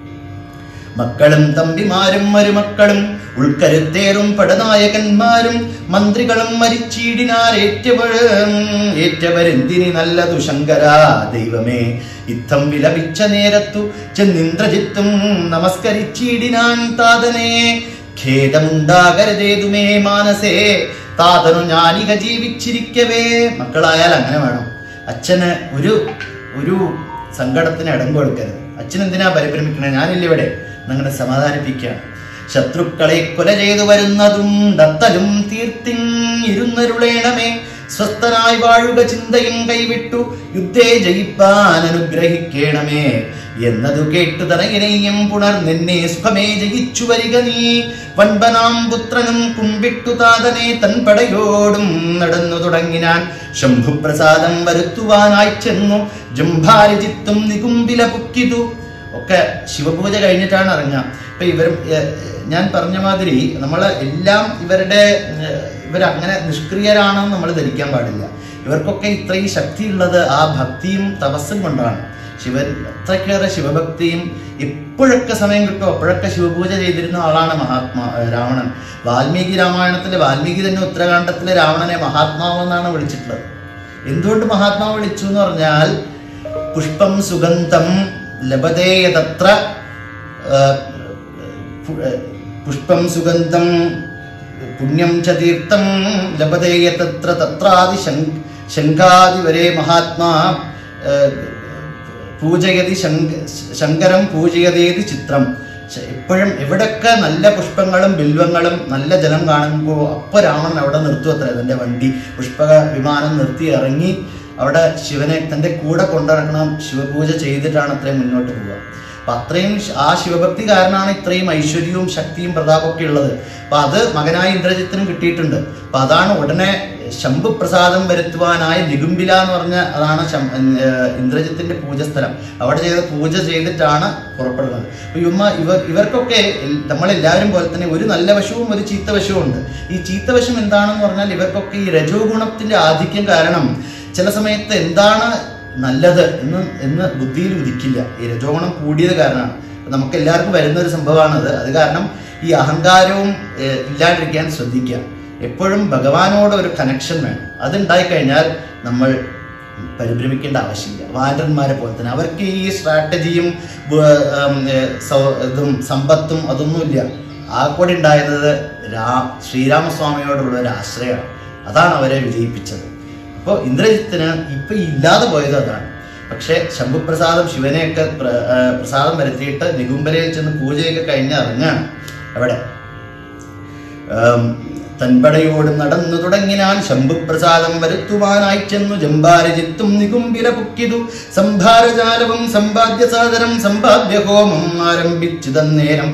S1: മക്കളും തമ്പിമാരും മരുമക്കളും ഉൾക്കരുത്തേറും പടനായകന്മാരും മന്ത്രികളും മരിച്ചീടിനാരേറ്റവരും ഏറ്റവരെന്തിനി നല്ലതു ശങ്കരാ ദൈവമേ ഇത്തം വിലപിച്ച നേരത്തു ചെന്നിന്ദ്രജിത്തും നമസ്കരിച്ചീടിനാൻ താതനെ ഖേദമുണ്ടാകരുതേതുമേ മാനസേ താതനു ഞാനിക ജീവിച്ചിരിക്കവേ മക്കളായാൽ അങ്ങനെ വേണം അച്ഛന് ഒരു ഒരു സങ്കടത്തിന് ഇടം കൊടുക്കരുത് അച്ഛൻ എന്തിനാ പരിഭ്രമിക്കണേ ഞാനില്ല ഇവിടെ നിങ്ങളെ സമാധാനിപ്പിക്കുകയാണ് ശത്രുക്കളെ കൊല ചെയ്തു വരുന്നതും ദത്തലും തീർത്തിരുന്നരുളേണമേ സ്വസ്ഥനായി വാഴുക ചിന്തയും കൈവിട്ടു യുദ്ധേ ജയിപ്പാൻ അനുഗ്രഹിക്കേണമേ എന്നതു കേട്ടു തനയനെയും പുണർ നിന്നെ സുഖമേ ജയിച്ചു വരിക നീ വൻപനാം പുത്രനും കുമ്പിട്ടു താതനെ തൻ പടയോടും നടന്നു തുടങ്ങിനാൻ ശംഭുപ്രസാദം വരുത്തുവാനായി ചെന്നു ജംഭാരജിത്തും നികുംബില പുക്കിതു ഒക്കെ ശിവപൂജ കഴിഞ്ഞിട്ടാണ് ഇറങ്ങുക ഇപ്പൊ ഇവർ ഞാൻ പറഞ്ഞ മാതിരി നമ്മൾ എല്ലാം ഇവരുടെ ഏഹ്, ഇവരങ്ങനെ നിഷ്ക്രിയരാണെന്ന് നമ്മൾ ധരിക്കാൻ പാടില്ല ഇവർക്കൊക്കെ ഇത്രയും ശക്തിയുള്ളത് ആ ഭക്തിയും തപസ്സും കൊണ്ടാണ് ശിവൻ അത്രയ്ക്കേറെ ശിവഭക്തിയും എപ്പോഴൊക്കെ സമയം കിട്ടുമോ അപ്പോഴൊക്കെ ശിവപൂജ ചെയ്തിരുന്ന ആളാണ് മഹാത്മാ ഏർ രാവണൻ വാൽമീകി രാമായണത്തിലെ വാൽമീകി തന്നെ ഉത്തരകാണ്ഡത്തിലെ രാവണനെ മഹാത്മാവ് എന്നാണ് വിളിച്ചിട്ടുള്ളത് എന്തുകൊണ്ട് മഹാത്മാവ് വിളിച്ചു എന്ന് പറഞ്ഞാൽ പുഷ്പം സുഗന്ധം ലഭതേയതത്ര ഏർ, പു- ഏർ, പുഷ്പം സുഗന്ധം പുണ്യം ച തീർത്ഥം ലഭതേയ തത്ര തത്രാദി ശങ് ശങ്കാദിവരെ മഹാത്മാ ഏർ, പൂജയതി ശങ്ക ശങ്കരം പൂജയതേതി ചിത്രം ശ- എപ്പോഴും എവിടൊക്കെ നല്ല പുഷ്പങ്ങളും ബിൽവങ്ങളും നല്ല ജലം കാണുമ്പോൾ അപ്പോൾ രാവണൻ അവിടെ നിർത്തും അത്ര തൻ്റെ വണ്ടി പുഷ്പക വിമാനം നിർത്തി ഇറങ്ങി അവിടെ ശിവനെ തൻ്റെ കൂടെ കൊണ്ടിറങ്ങണം ശിവപൂജ ചെയ്തിട്ടാണ് അത്രയും മുന്നോട്ട് പോവുക അപ്പൊ അത്രയും ശ- ആ ശിവഭക്തി കാരണമാണ് ഇത്രയും ഐശ്വര്യവും ശക്തിയും പ്രതാപമൊക്കെ ഉള്ളത് അപ്പൊ അത് മകനായ ഇന്ദ്രജിത്തിനും കിട്ടിയിട്ടുണ്ട് അപ്പൊ അതാണ് ഉടനെ ശംഭു പ്രസാദം വരുത്തുവാനായ നികുംബില എന്ന് പറഞ്ഞ അതാണ് ശം- ഏർ ഇന്ദ്രജിത്തിന്റെ പൂജസ്ഥലം അവിടെ ചെയ്ത പൂജ ചെയ്തിട്ടാണ് പുറപ്പെടുന്നത് അപ്പൊ ഇവ ഇവർ ഇവർക്കൊക്കെ എൽ- നമ്മളെല്ലാവരും പോലെ തന്നെ ഒരു നല്ല വശവും ഒരു ചീത്ത വശവും ഉണ്ട് ഈ ചീത്ത വശം എന്താണെന്ന് പറഞ്ഞാൽ ഇവർക്കൊക്കെ ഈ രജോ ഗുണത്തിന്റെ ആധിക്യം കാരണം ചില സമയത്ത് എന്താണ് നല്ലത് എന്ന് എന്ന് ബുദ്ധിയിൽ ഉദിക്കില്ല ഈ രജോഗുണം കൂടിയത് കാരണമാണ് അപ്പൊ നമുക്ക് എല്ലാവർക്കും വരുന്ന ഒരു സംഭവമാണത് അത് കാരണം ഈ അഹങ്കാരവും ഏഹ്, ഇല്ലാണ്ടിരിക്കാൻ ശ്രദ്ധിക്കുക എപ്പോഴും ഭഗവാനോട് ഒരു കണക്ഷൻ വേണം അതുണ്ടായി കഴിഞ്ഞാൽ നമ്മൾ പരിഭ്രമിക്കേണ്ട ആവശ്യമില്ല വാനരന്മാരെ പോലെ തന്നെ അവർക്ക് ഈ സ്ട്രാറ്റജിയും ബ- ഉം, ഏഹ്, സൗ- ഇതും സമ്പത്തും അതൊന്നുമില്ല ആ കൂടെ ഉണ്ടായിരുന്നത് രാ ശ്രീരാമസ്വാമിയോടുള്ള ഒരു ആശ്രയമാണ് അതാണ് അവരെ വിജയിപ്പിച്ചത് അപ്പോൾ ഇന്ദ്രജിത്തിന് ഇപ്പൊ ഇല്ലാതെ പോയത് അതാണ് പക്ഷേ ശംഭുപ്രസാദം ശിവനെയൊക്കെ പ്ര- ആ, പ്രസാദം വരുത്തിയിട്ട് നികുംബലയിൽ ചെന്ന് പൂജയൊക്കെ കഴിഞ്ഞ് ഇറങ്ങാണ് അവിടെ ആം, തൻപടയോട് നടന്നു തുടങ്ങിനാൻ ശംഭുപ്രസാദം വരുത്തുവാനായി ചെന്നു ജമ്പാരജിത്തും നികുംബില പുക്കിതു സംഭാരജാലവും സമ്പാദ്യ സാദരം സമ്പാദ്യ ഹോമം ആരംഭിച്ചു തന്നേരം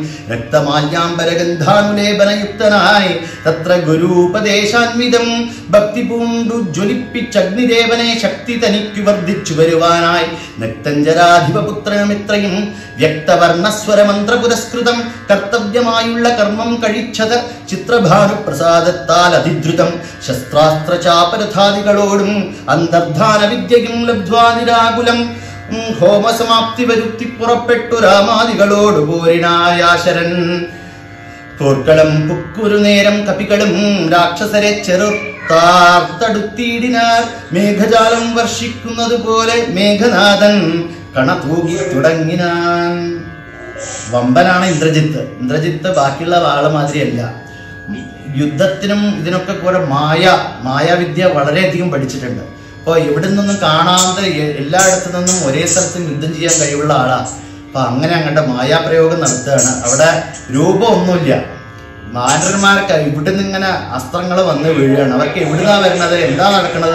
S1: രക്തമാല്യാംബരഗന്ധാനുലേപനയുക്തനായി തത്ര ഗുരൂപദേശാന്വിതം ഭക്തി പൂണ്ടു ജ്വലിപ്പിച്ചഗ്നിദേവനെ ശക്തി തനിക്കു വർദ്ധിച്ചു വരുവാനായി നക്തഞ്ചരാധിപപുത്രമിത്രയും വ്യക്തവർണസ്വരമന്ത്ര പുരസ്കൃതം കർത്തവ്യമായുള്ള കർമ്മം കഴിച്ചത് ചിത്രഭാനു പ്രസാദത്താൽ അതിദ്രുതം ശസ്ത്രാസ്ത്ര ചാപരഥാദികളോടും അന്തർധാന വിദ്യയും ലബ്ധ്വാ നിരാകുലം ഉം, ഹോമസമാപ്തി വരുത്തി പുറപ്പെട്ടു രാമാദികളോട് പോരിനായാശരൻ പോർക്കളം പുക്കുരു നേരം കപികളും രാക്ഷസരെ ചെറുത്താർത്തടുത്തിയിടിനാർ മേഘജാലം വർഷിക്കുന്നത് പോലെ മേഘനാഥൻ കണ തൂകി തുടങ്ങിനാൻ വമ്പനാണ് ഇന്ദ്രജിത്ത് ഇന്ദ്രജിത്ത് ബാക്കിയുള്ള വാള മാതിരിയല്ല യുദ്ധത്തിനും ഇതിനൊക്കെ കുറെ മായ മായാവിദ്യ വളരെയധികം പഠിച്ചിട്ടുണ്ട് അപ്പോൾ എവിടെ നിന്നും കാണാതെ എ- എല്ലായിടത്തു നിന്നും ഒരേ സ്ഥലത്തും യുദ്ധം ചെയ്യാൻ കഴിവുള്ള ആളാ അപ്പൊ അങ്ങനെ അങ്ങോട്ട് മായാപ്രയോഗം നടത്തുകയാണ് അവിടെ രൂപമൊന്നുമില്ല മാനന്മാർക്ക് ഇവിടെ നിന്ന് ഇങ്ങനെ അസ്ത്രങ്ങൾ വന്ന് വീഴുകയാണ് അവർക്ക് എവിടുന്നാ വരുന്നത് എന്താ നടക്കുന്നത്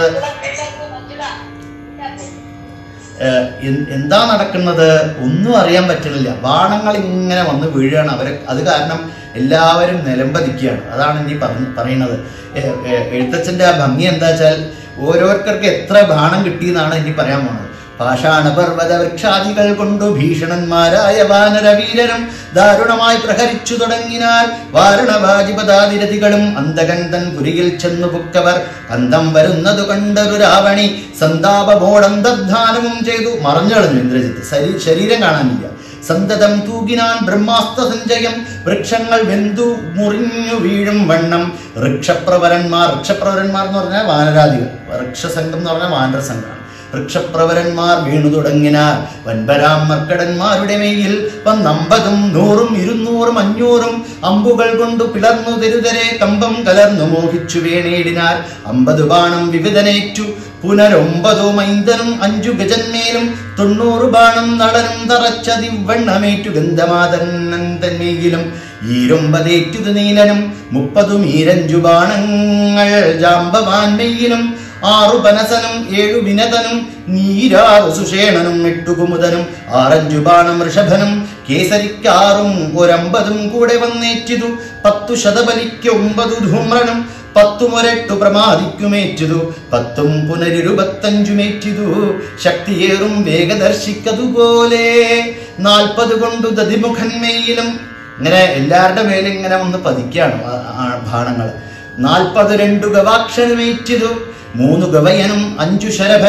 S1: ഏഹ് എൻ- എന്താ നടക്കുന്നത് ഒന്നും അറിയാൻ പറ്റുന്നില്ല ബാണങ്ങൾ ഇങ്ങനെ വന്ന് വീഴുകയാണ് അവരെ അത് കാരണം എല്ലാവരും നിലംപതിക്കുകയാണ് അതാണ് ഇനി പറഞ്ഞ് പറയുന്നത് ഏഹ് ഏഹ് എഴുത്തച്ഛന്റെ ആ ഭംഗി എന്താ വെച്ചാൽ ഓരോരുത്തർക്ക് എത്ര ബാണം കിട്ടിയെന്നാണ് ഇനി പറയാൻ പോകുന്നത് പാഷാണ പർവ്വത വൃക്ഷാദികൾ കൊണ്ടു ഭീഷണന്മാരായ വാനരവീരരും ദാരുണമായി പ്രഹരിച്ചു തുടങ്ങിനാൽ വാരണവാജിപദാതിരതികളും അന്തകന്തൻ പുരിയിൽ ചെന്നു പുക്കവർ അന്തം വരുന്നതു കണ്ടൊരു രാവണി സന്താപമോടന്തർധാനവും ചെയ്തു മറഞ്ഞളഞ്ഞു ഇന്ദ്രജിത്ത് ശരീ- ശരീരം കാണാനില്ല സന്തതം തൂകിനാൻ ബ്രഹ്മാസ്ത്ര സഞ്ചയം വൃക്ഷങ്ങൾ വെന്തു മുറിഞ്ഞു വീഴും വണ്ണം വൃക്ഷപ്രവരന്മാർ വൃക്ഷപ്രവരന്മാർ എന്ന് പറഞ്ഞാൽ വാനരാദികൾ വൃക്ഷസംഘം എന്ന് പറഞ്ഞാൽ വാനര സംഘമാണ് വൃക്ഷപ്രവരന്മാർ വീണു തുടങ്ങിനാർ വൻപരാം മർക്കടന്മാരുടെ മേയിൽ വന്നമ്പതും നൂറും ഇരുന്നൂറും അഞ്ഞൂറും അമ്പുകൾ കൊണ്ടു പിളർന്നു തെരുതരെ കമ്പം കലർന്നു മോഹിച്ചു വീണേടിനാർ അമ്പത് ബാണം വിവിധനേറ്റു പുനരൊമ്പതോ മൈന്ദനും അഞ്ചു ഗജന്മേലും തൊണ്ണൂറ് ബാണം നടനും തറച്ചതിവണ്ണമേറ്റു ഗന്ധമാതന്നന്മേയിലും ഈരൊമ്പതേറ്റുത് നീലനും മുപ്പതും ഈരഞ്ചു ബാണങ്ങൾ ജാമ്പവാൻമെയിലും ആറു പനസനും ഏഴു വിനതനും നീരാറു സുഷേണനും എട്ടുകുമുതനും ആറഞ്ചു ബാണം ഋഷഭനും കേസരിക്കാറും ഒരമ്പതും കൂടെ വന്നേറ്റിതു പത്തു ശതബലിക്ക് ഒമ്പതു ധൂമ്രനും പത്തുമൊരെട്ടു പ്രമാദിക്കുമേറ്റിതു പത്തും പുനരിരുപത്തഞ്ചുമേറ്റിതു ശക്തിയേറും വേഗദർശിക്കതുപോലെ നാൽപ്പത് കൊണ്ടു ദതിമുഖന്മേയിലും ഇങ്ങനെ എല്ലാവരുടെ മേലും ഇങ്ങനെ ഒന്ന് പതിക്കുകയാണ് ആ- ആ ബാണങ്ങൾ നാൽപ്പത് രണ്ടു ഗവാക്ഷരമേറ്റിതു മൂന്ന് ഗവയനും അഞ്ചു ശരഭനും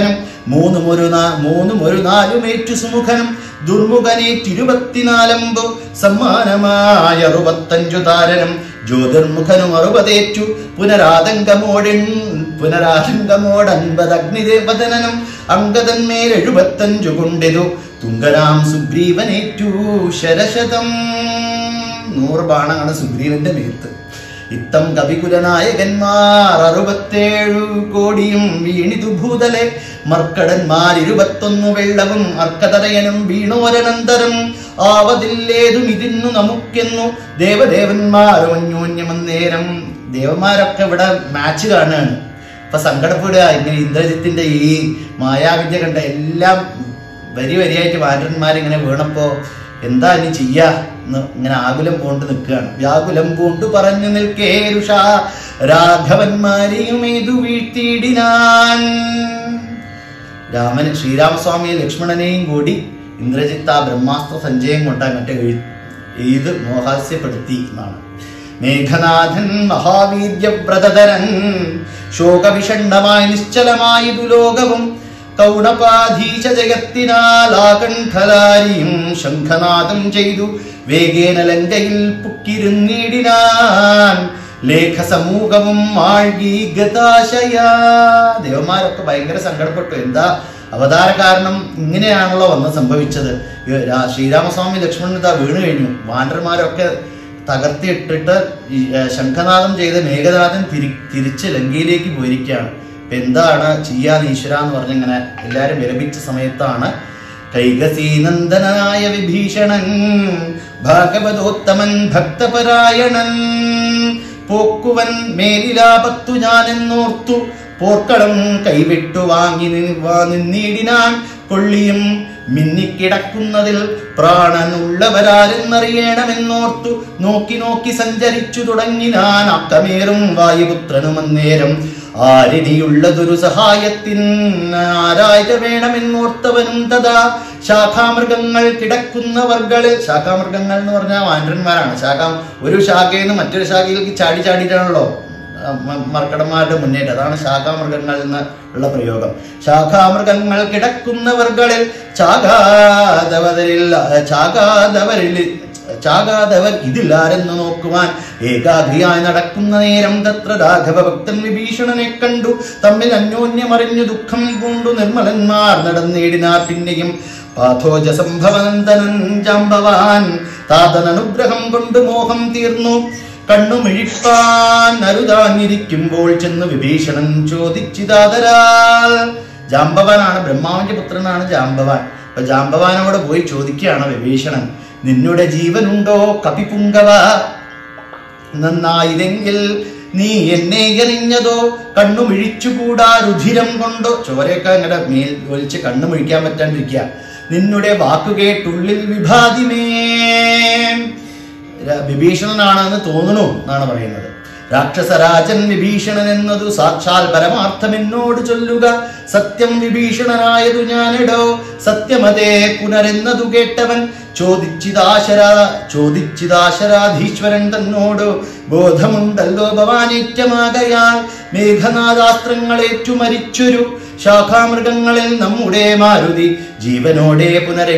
S1: മൂന്നും ഒരു നാ മൂന്നും ഒരു നാലുമേറ്റു സുമുഖനും ദുർമുഖനേറ്റിരുപത്തിനാലമ്പു സമ്മാനമായ അറുപത്തഞ്ചു താരനും ജ്യോതിർമുഖനും അറുപതേറ്റു പുനരാതങ്കമോടിൻ പുനരാശങ്കമോടൻപത് അഗ്നിദേവതനും അങ്കതന്മേൽ എഴുപത്തഞ്ചു കൊണ്ടിതു തുങ്കരാം സുഗ്രീവനേറ്റു ശരശതം നൂറ് ബാണാണ് സുഗ്രീവന്റെ മേത്ത് ഇത്തം കവികുലനായകന്മാർ അറുപത്തേഴു കോടിയും വീണിതു ഭൂതലെ മർക്കടന്മാർ ഇരുപത്തൊന്നു വെള്ളവും അർക്കതരയനും വീണോരനന്തരം ആവതില്ലേതും ഇതിന്നു നമുക്കെന്നു ദേവദേവന്മാരും അന്യോന്യമന്നേരം ദേവന്മാരൊക്കെ ഇവിടെ മാച്ച് കാണുകയാണ് അപ്പൊ സങ്കടപ്പെടുക ഇങ്ങനെ ഇന്ദ്രജിത്തിന്റെ ഈ മായാവിദ്യ കണ്ട എല്ലാം വരി വരിയായിട്ട് വാനരന്മാരിങ്ങനെ വീണപ്പോ എന്താ ഇനി ചെയ്യാ എന്ന് ഇങ്ങനെ ആകുലം പൂണ്ട് നിൽക്കുകയാണ് വ്യാകുലം പൂണ്ട് പറഞ്ഞു നിൽക്കേ രുഷ രാഘവന്മാരെയും ഏതു വീഴ്ത്തിയിടിനാൻ രാമൻ ശ്രീരാമസ്വാമിയെ ലക്ഷ്മണനെയും കൂടി ഇന്ദ്രജിത്ത് ആ ബ്രഹ്മാസ്ത്ര സഞ്ചയം കൊണ്ട് അങ്ങോട്ട് എഴു- എയ്ത് മോഹാസ്യപ്പെടുത്തി എന്നാണ് മേഘനാഥൻ മഹാവീര്യവ്രതധരൻ ശോകവിഷണ്ണമായി നിശ്ചലമായതു ലോകവും കൗണപാധീശ ജയത്തിനാൽ ആകണ്ഠലാരിയും ശംഖനാദം ചെയ്തു വേഗേന ലങ്കയിൽ പുക്കിരുന്നിടിനാൻ ലേഖസമൂഹവും ആഴ്കി ഗതാശയാ ദേവന്മാരൊക്കെ ഭയങ്കര സങ്കടപ്പെട്ടു എന്താ അവതാര കാരണം ഇങ്ങനെയാണല്ലോ വന്ന് സംഭവിച്ചത് ഈ രാ- ശ്രീരാമസ്വാമി ലക്ഷ്മണൻ ഇതാ വീണ് കഴിഞ്ഞു വാനരന്മാരൊക്കെ തകർത്തിയിട്ടിട്ട് ഈ, ഏ, ശംഖനാദം ചെയ്ത മേഘനാഥൻ തിരി തിരിച്ച് ലങ്കയിലേക്ക് പോയിരിക്കുകയാണ് അപ്പൊ എന്താണ് ചെയ്യാൻ ഈശ്വര എന്ന് പറഞ്ഞിങ്ങനെ എല്ലാരും വിലപിച്ച സമയത്താണ് കൈകസീനന്ദനായ വിഭീഷണൻ ഭാഗവതോത്തമൻ ഭക്തപരായണൻ പോക്കുവൻ മേലിലാപത്തു ഞാനെന്നോർത്തു പോർക്കളം കൈവിട്ടു വാങ്ങി നി- വാ നിന്നിടിനാൻ കൊള്ളിയും മിന്നിക്കിടക്കുന്നതിൽ പ്രാണനുള്ളവരാരെന്നറിയണമെന്നോർത്തു നോക്കി നോക്കി സഞ്ചരിച്ചു തുടങ്ങിനാൻ അക്കമേറും വായുപുത്രനുമന്നേരം ആരിനിയുള്ളതൊരു സഹായത്തിൻ ആരായ വേണമെന്നോർത്തവനും തഥാ ശാഖാമൃഗങ്ങൾ കിടക്കുന്നവർകളിൽ ശാഖാമൃഗങ്ങൾ എന്ന് പറഞ്ഞാൽ വാനരന്മാരാണ് ശാഖ ഒരു ശാഖയിൽ നിന്ന് മറ്റൊരു ശാഖയിലേക്ക് ചാടി ചാടിയിട്ടാണല്ലോ ആ, മ- മർക്കടന്മാരുടെ മുന്നേറ്റം അതാണ് ശാഖാമൃഗങ്ങൾ എന്ന് ഉള്ള പ്രയോഗം ശാഖാമൃഗങ്ങൾ കിടക്കുന്നവർകളിൽ ചാകാതവരിൽ ചാകാതവരിൽ ചാകാതവർ ഇതില്ലാരെന്ന് നോക്കുവാൻ ഏകാഗ്രിയായി നടക്കുന്ന നേരം തത്ര രാഘവ ഭക്തൻ വിഭീഷണനെ കണ്ടു തമ്മിൽ അന്യോന്യമറിഞ്ഞു ദുഃഖം കൊണ്ടു നിർമ്മലന്മാർ നടന്നേടിനാർ പിന്നെയും പാഥോജ സംഭവനന്ദനൻ ജാമ്പവാൻ താതൻ അനുഗ്രഹം കൊണ്ട് മോഹം തീർന്നു കണ്ണുമിഴിപ്പാൻ അരുതാഞ്ഞിരിക്കുമ്പോൾ ചെന്ന് വിഭീഷണൻ ചോദിച്ചിതാതരാൽ ജാമ്പവാനാണ് ബ്രഹ്മാവിന്റെ പുത്രനാണ് ജാമ്പവാൻ അപ്പൊ ജാമ്പവാനോട് പോയി ചോദിക്കുകയാണ് വിഭീഷണൻ നിന്നുടെ ജീവനുണ്ടോ കപിപുങ്കവ നന്നായില്ലെങ്കിൽ നീ എന്നെ എറിഞ്ഞതോ കണ്ണു മിഴിച്ചുകൂടാ രുധിരം കൊണ്ടോ ചോരയൊക്കെ അങ്ങനെ മേൽ ഒലിച്ച് കണ്ണു മിഴിക്കാൻ പറ്റാണ്ടിരിക്കുക നിന്നുടെ വാക്കുകേട്ടുള്ളിൽ വിഭാതിമേ ര- വിഭീഷണനാണെന്ന് തോന്നുന്നു എന്നാണ് പറയുന്നത് രാക്ഷസരാജൻ വിഭീഷണൻ എന്നതു സാക്ഷാൽ പരമാർത്ഥം എന്നോട് ചൊല്ലുക സത്യം വിഭീഷണനായതു ഞാനിടോ സത്യമതേ പുനരെന്നതു കേട്ടവൻ ചോദിച്ചിതാശരാ ചോദിച്ചിതാശരാധീശ്വരൻ തന്നോട് ബോധമുണ്ടല്ലോ ഭവാനേറ്റമാകയാൽ മേഘനാദാസ്ത്രങ്ങളേറ്റു മരിച്ചൊരു ശാഖാമൃഗങ്ങളിൽ നമ്മുടെ മാരുതി ജീവനോടെ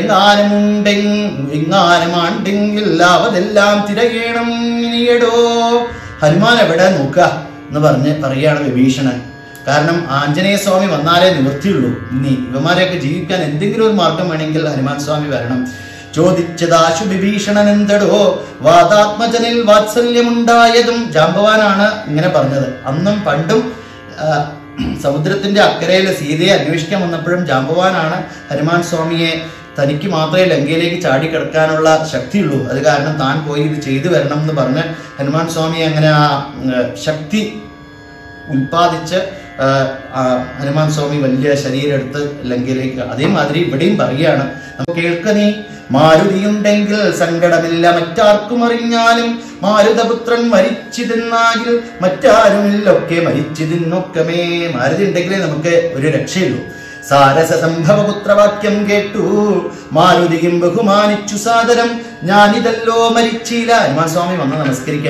S1: പുനരെങ്ങാനുമുണ്ടെങ്ങാനുമാണ്ടെങ്കിൽ അതെല്ലാം തിരയേണം ഇനിയടോ ഹനുമാൻ എവിടെ നോക്കുക എന്ന് പറഞ്ഞ് പറയാണ് വിഭീഷണൻ കാരണം ആഞ്ജനേയ സ്വാമി വന്നാലേ നിവൃത്തിയുള്ളൂ ഇനി ഇവന്മാരെയൊക്കെ ജീവിക്കാൻ എന്തെങ്കിലും ഒരു മാർഗം വേണമെങ്കിൽ ഹനുമാൻ സ്വാമി വരണം ചോദിച്ചതാശു വിഭീഷണൻ എന്തടോ വാദാത്മജനിൽ വാത്സല്യമുണ്ടായതും ജാമ്പവാനാണ് ഇങ്ങനെ പറഞ്ഞത് അന്നും പണ്ടും ആ, സമുദ്രത്തിന്റെ അക്കരയിൽ സീതയെ അന്വേഷിക്കാൻ വന്നപ്പോഴും ജാമ്പവാനാണ് ഹനുമാൻ സ്വാമിയെ തനിക്ക് മാത്രമേ ലങ്കയിലേക്ക് ചാടിക്കിടക്കാനുള്ള ശക്തിയുള്ളൂ അത് കാരണം താൻ പോയി ഇത് ചെയ്തു വരണം എന്ന് പറഞ്ഞ് ഹനുമാൻ സ്വാമിയെ അങ്ങനെ ആ ഉം, ശക്തി ഉൽപ്പാദിച്ച് ആ, ആ, ഹനുമാൻ സ്വാമി വലിയ ശരീരം എടുത്ത് ലങ്കയിലേക്ക് അതേമാതിരി ഇവിടെയും പറയുകയാണ് നമുക്ക് കേൾക്ക നീ മാരുതിയുണ്ടെങ്കിൽ സങ്കടമില്ല മറ്റാർക്കും അറിഞ്ഞാലും മാരുതപുത്രൻ മരിച്ചിതെന്നാകിൽ മറ്റാരുമില്ലൊക്കെ മരിച്ചിതിന്നൊക്കമേ മാരുതി ഉണ്ടെങ്കിലേ നമുക്ക് ഒരു രക്ഷയുള്ളൂ സാരസ സംഭവപുത്രവാക്യം കേട്ടു മാരുതിയും ബഹുമാനിച്ചു സാദരം ഞാനിതല്ലോ മരിച്ചില്ല ഹനുമാൻ സ്വാമി വന്ന് നമസ്കരിക്കുകയാണ്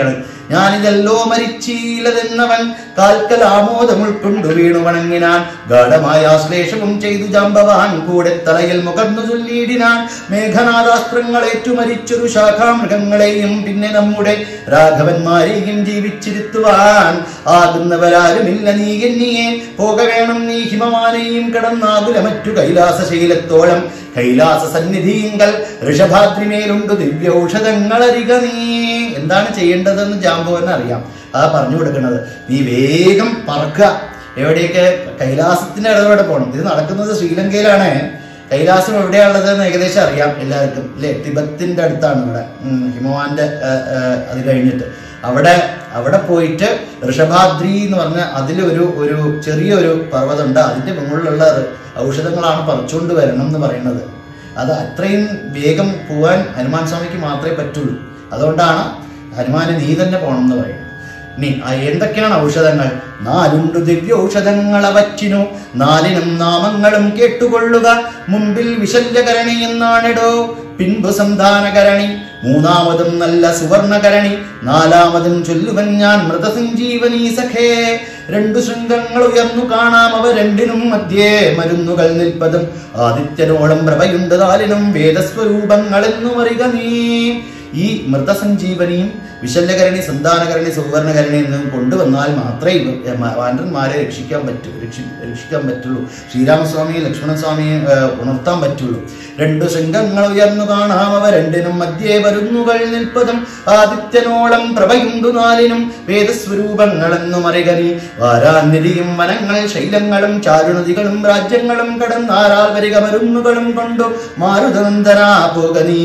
S1: ഞാനിതല്ലോ മരിച്ചീലതെന്നവൻ കാൽക്കൽ ആമോദം ഉൾക്കൊണ്ടു വീണു വണങ്ങിനാൻ ഗാഠമായ ആശ്ലേഷവും ചെയ്തു ജാമ്പവാൻ കൂടെ തലയിൽ മുകർന്നു ചൊല്ലിയിടിനാൻ മേഘനാഥാസ്ത്രങ്ങൾ ഏറ്റുമരിച്ചൊരു ശാഖാമൃഗങ്ങളെയും പിന്നെ നമ്മുടെ രാഘവന്മാരെയും ജീവിച്ചിരുത്തുവാൻ ആകുന്നവരാരുമില്ല നീ എന്നിയെ പോക വേണം നീ ഹിമവാനെയും കടന്നാകുല മറ്റു കൈലാസശൈലത്തോളം കൈലാസ സന്നിധിങ്കൽ ഋഷഭാദ്രിമേലുണ്ട് ദിവ്യൌഷധങ്ങളറിക നീ എന്താണ് ചെയ്യേണ്ടതെന്ന് ജാമ്പവന് അറിയാം ആ പറഞ്ഞു കൊടുക്കുന്നത് നീ വേഗം പറക്കുക എവിടെയൊക്കെ കൈലാസത്തിന്റെ ഇടപെടെ പോകണം ഇത് നടക്കുന്നത് ശ്രീലങ്കയിലാണ് കൈലാസം എവിടെയാണുള്ളത് എന്ന് ഏകദേശം അറിയാം എല്ലാവർക്കും അല്ലേ തിബത്തിന്റെ അടുത്താണ് ഇവിടെ ഉം, ഹിമവാന്റെ ആ, ആ, അത് കഴിഞ്ഞിട്ട് അവിടെ അവിടെ പോയിട്ട് ഋഷഭാദ്രി എന്ന് പറഞ്ഞ അതിലൊരു ഒരു ചെറിയൊരു പർവ്വതമുണ്ട് അതിന്റെ മുകളിലുള്ള ഔഷധങ്ങളാണ് പറിച്ചുകൊണ്ട് വരണം എന്ന് പറയുന്നത് അത് അത്രയും വേഗം പോവാൻ ഹനുമാൻ സ്വാമിക്ക് മാത്രമേ പറ്റുള്ളൂ അതുകൊണ്ടാണ് ഹനുമാന് നീ തന്നെ പോകണം എന്ന് പറയുന്നത് ഇനി ആ എന്തൊക്കെയാണ് ഔഷധങ്ങൾ നാലുണ്ട് ദിവ്യ ഔഷധങ്ങൾ അവറ്റിനു നാലിനും നാമങ്ങളും കേട്ടുകൊള്ളുക മുമ്പിൽ വിശല്യകരണി എന്നാണിടോ പിൻപു സന്താനകരണി മൂന്നാമതും നല്ല സുവർണകരണി നാലാമതും ചൊല്ലുവൻ ഞാൻ മൃതസഞ്ജീവനീ സഖേ രണ്ടു ശൃംഗങ്ങൾ ഉയർന്നു കാണാം അവ രണ്ടിനും മധ്യേ മരുന്നുകൾ നിൽപ്പതും ആദിത്യനോളം പ്രഭയുണ്ട് നാലിനും വേദസ്വരൂപങ്ങളെന്നു അറിക നീ ഈ മൃതസഞ്ജീവനിയും വിശല്യകരണി സന്താനകരണി സുവർണകരണി എന്നും കൊണ്ടുവന്നാൽ മാത്രമേ ഇവ- മ- വാനരന്മാരെ രക്ഷിക്കാൻ പറ്റൂ രക്ഷി രക്ഷിക്കാൻ പറ്റുള്ളൂ ശ്രീരാമസ്വാമിയെ ലക്ഷ്മണസ്വാമിയെ ആ, ഉണർത്താൻ പറ്റുള്ളൂ രണ്ടു ശൃംഗങ്ങൾ ഉയർന്നു കാണാം അവ രണ്ടിനും മധ്യേ വരുന്നുകൾ നിൽപ്പതും ആദിത്യനോളം പ്രഭയുണ്ടു നാലിനും വേദസ്വരൂപങ്ങളെന്നും അറികനി വാരാനിധിയും വനങ്ങൾ ശൈലങ്ങളും ചാരുനദികളും രാജ്യങ്ങളും കടന്നാരാൽ വരിക മരുന്നുകളും കൊണ്ടു മാരുതനന്ദനാ പോക നീ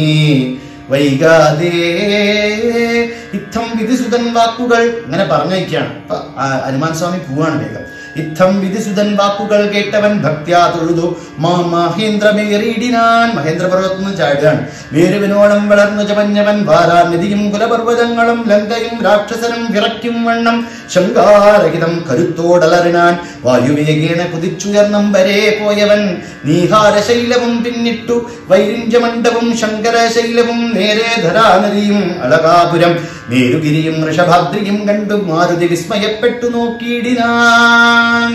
S1: വൈകാതെ ഇത്തം വിധിസുതൻ വാക്കുകൾ ഇങ്ങനെ പറഞ്ഞയക്കാണ് അപ്പൊ ആ ഹനുമാൻ സ്വാമി പോവാണ് വേഗം ഇത്തം വിധിസുതൻ വാക്കുകൾ കേട്ടവൻ ഭക്ത്യാ തൊഴുതു മാ മഹേന്ദ്രമേറിയിടിനാൻ മഹേന്ദ്ര പർവ്വതത്തിൽ നിന്ന് ചാടുകയാണ് വേരുവിനോളം വളർന്നു ചമഞ്ഞവൻ വാരാനിധിയും കുലപർവ്വതങ്ങളും ലങ്കയും രാക്ഷസനും വിറയ്ക്കും വണ്ണം ശങ്കാരഹിതം കരുത്തോടലറിനാൻ വായുവേഗേന കുതിച്ചുയർന്നും വരെ പോയവൻ നീഹാരശൈലവും പിന്നിട്ടു വൈരിഞ്ചമണ്ഡവും ശങ്കരശൈലവും നേരെ ധരാനദിയും അളകാപുരം മേരുഗിരിയും ഋഷഭാദ്രിയും കണ്ടു മാരുതി വിസ്മയപ്പെട്ടു നോക്കിയിടിനാൻ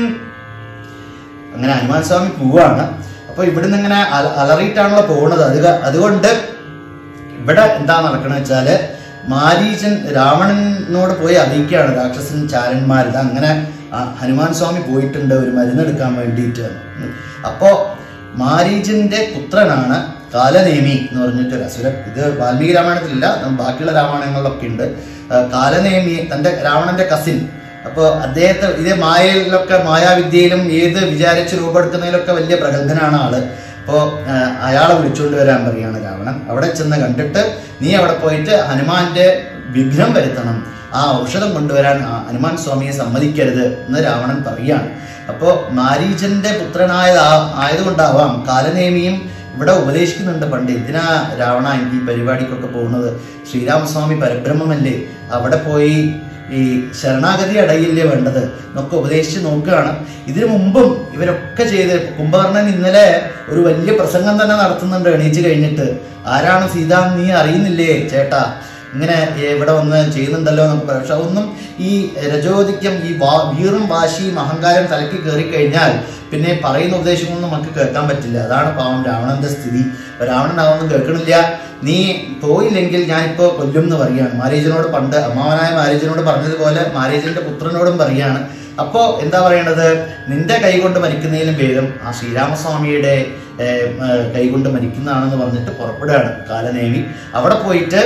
S1: അങ്ങനെ ഹനുമാൻ സ്വാമി പോവാണ് അപ്പൊ ഇവിടുന്ന് ഇങ്ങനെ അല- അലറിയിട്ടാണല്ലോ പോകുന്നത് അത് ക- അതുകൊണ്ട് ഇവിടെ എന്താ നടക്കണെന്ന് വെച്ചാല് മാരീചൻ രാവണനോട് പോയി അറിയിക്കുകയാണ് രാക്ഷസൻ ചാരന്മാരിത് അങ്ങനെ ആ ഹനുമാൻ സ്വാമി പോയിട്ടുണ്ട് ഒരു മരുന്നെടുക്കാൻ വേണ്ടിയിട്ട് ഉം. അപ്പോ മാരീചന്റെ പുത്രനാണ് കാലനേമി എന്ന് പറഞ്ഞിട്ട് ഒരു അസുരൻ ഇത് വാൽമീകി രാമായണത്തിലില്ല ബാക്കിയുള്ള രാമായണങ്ങളിലൊക്കെ ഉണ്ട് ആ, കാലനേമി തന്റെ രാവണന്റെ കസിൻ അപ്പോൾ അദ്ദേഹത്തെ ഇതേ മായയിലൊക്കെ മായാവിദ്യയിലും ഏത് വിചാരിച്ച് രൂപമെടുക്കുന്നതിലൊക്കെ വലിയ പ്രഗത്ഭനാണ് ആള് അപ്പോൾ അയാളെ വിളിച്ചുകൊണ്ട് വരാൻ പറയാണ് രാവണൻ അവിടെ ചെന്ന് കണ്ടിട്ട് നീ അവിടെ പോയിട്ട് ഹനുമാന്റെ വിഘ്നം വരുത്തണം ആ ഔഷധം കൊണ്ടുവരാൻ ആ ഹനുമാൻ സ്വാമിയെ സമ്മതിക്കരുത് എന്ന് രാവണൻ പറയാണ് അപ്പോൾ മാരീചന്റെ പുത്രനായ ആയതുകൊണ്ടാവാം കാലനേമിയും ഇവിടെ ഉപദേശിക്കുന്നുണ്ട് പണ്ട് എന്തിനാ രാവണ എനിക്ക് ഈ പരിപാടിക്കൊക്കെ പോകുന്നത് ശ്രീരാമസ്വാമി പരബ്രഹ്മമല്ലേ അവിടെ പോയി ഈ ശരണാഗതി അടയില്ലേ വേണ്ടത് എന്നൊക്കെ ഉപദേശിച്ച് നോക്കുകയാണ് ഇതിനു മുമ്പും ഇവരൊക്കെ ചെയ്ത് കുംഭകർണൻ ഇന്നലെ ഒരു വലിയ പ്രസംഗം തന്നെ നടത്തുന്നുണ്ട് എണീച്ച് കഴിഞ്ഞിട്ട് ആരാണ് സീത എന്ന് നീ അറിയുന്നില്ലേ ചേട്ടാ ഇങ്ങനെ ഇവിടെ വന്ന് ചെയ്യുന്നുണ്ടല്ലോ എന്നൊക്കെ പറയും പക്ഷെ അതൊന്നും ഈ രജോദിക്യം ഈ വാ വീറും വാശിയും അഹങ്കാരം തലക്ക് കയറി കഴിഞ്ഞാൽ പിന്നെ പറയുന്ന ഉപദേശമൊന്നും നമുക്ക് കേൾക്കാൻ പറ്റില്ല അതാണ് പാവം രാവണന്റെ സ്ഥിതി അപ്പൊ രാവണൻ അതൊന്നും കേൾക്കണില്ല നീ പോയില്ലെങ്കിൽ ഞാനിപ്പോ കൊല്ലും എന്ന് പറയാണ് മാരീജനോട് പണ്ട് അമ്മാവനായ മാരീജനോട് പറഞ്ഞതുപോലെ മാരീജന്റെ പുത്രനോടും പറയാണ് അപ്പോ എന്താ പറയണത് നിന്റെ കൈ കൊണ്ട് മരിക്കുന്നതിലും ഭേദം ആ ശ്രീരാമസ്വാമിയുടെ ഏർ, ഏർ, കൈ കൊണ്ട് മരിക്കുന്നതാണെന്ന് പറഞ്ഞിട്ട് പുറപ്പെടുകയാണ് കാലനേമി അവിടെ പോയിട്ട്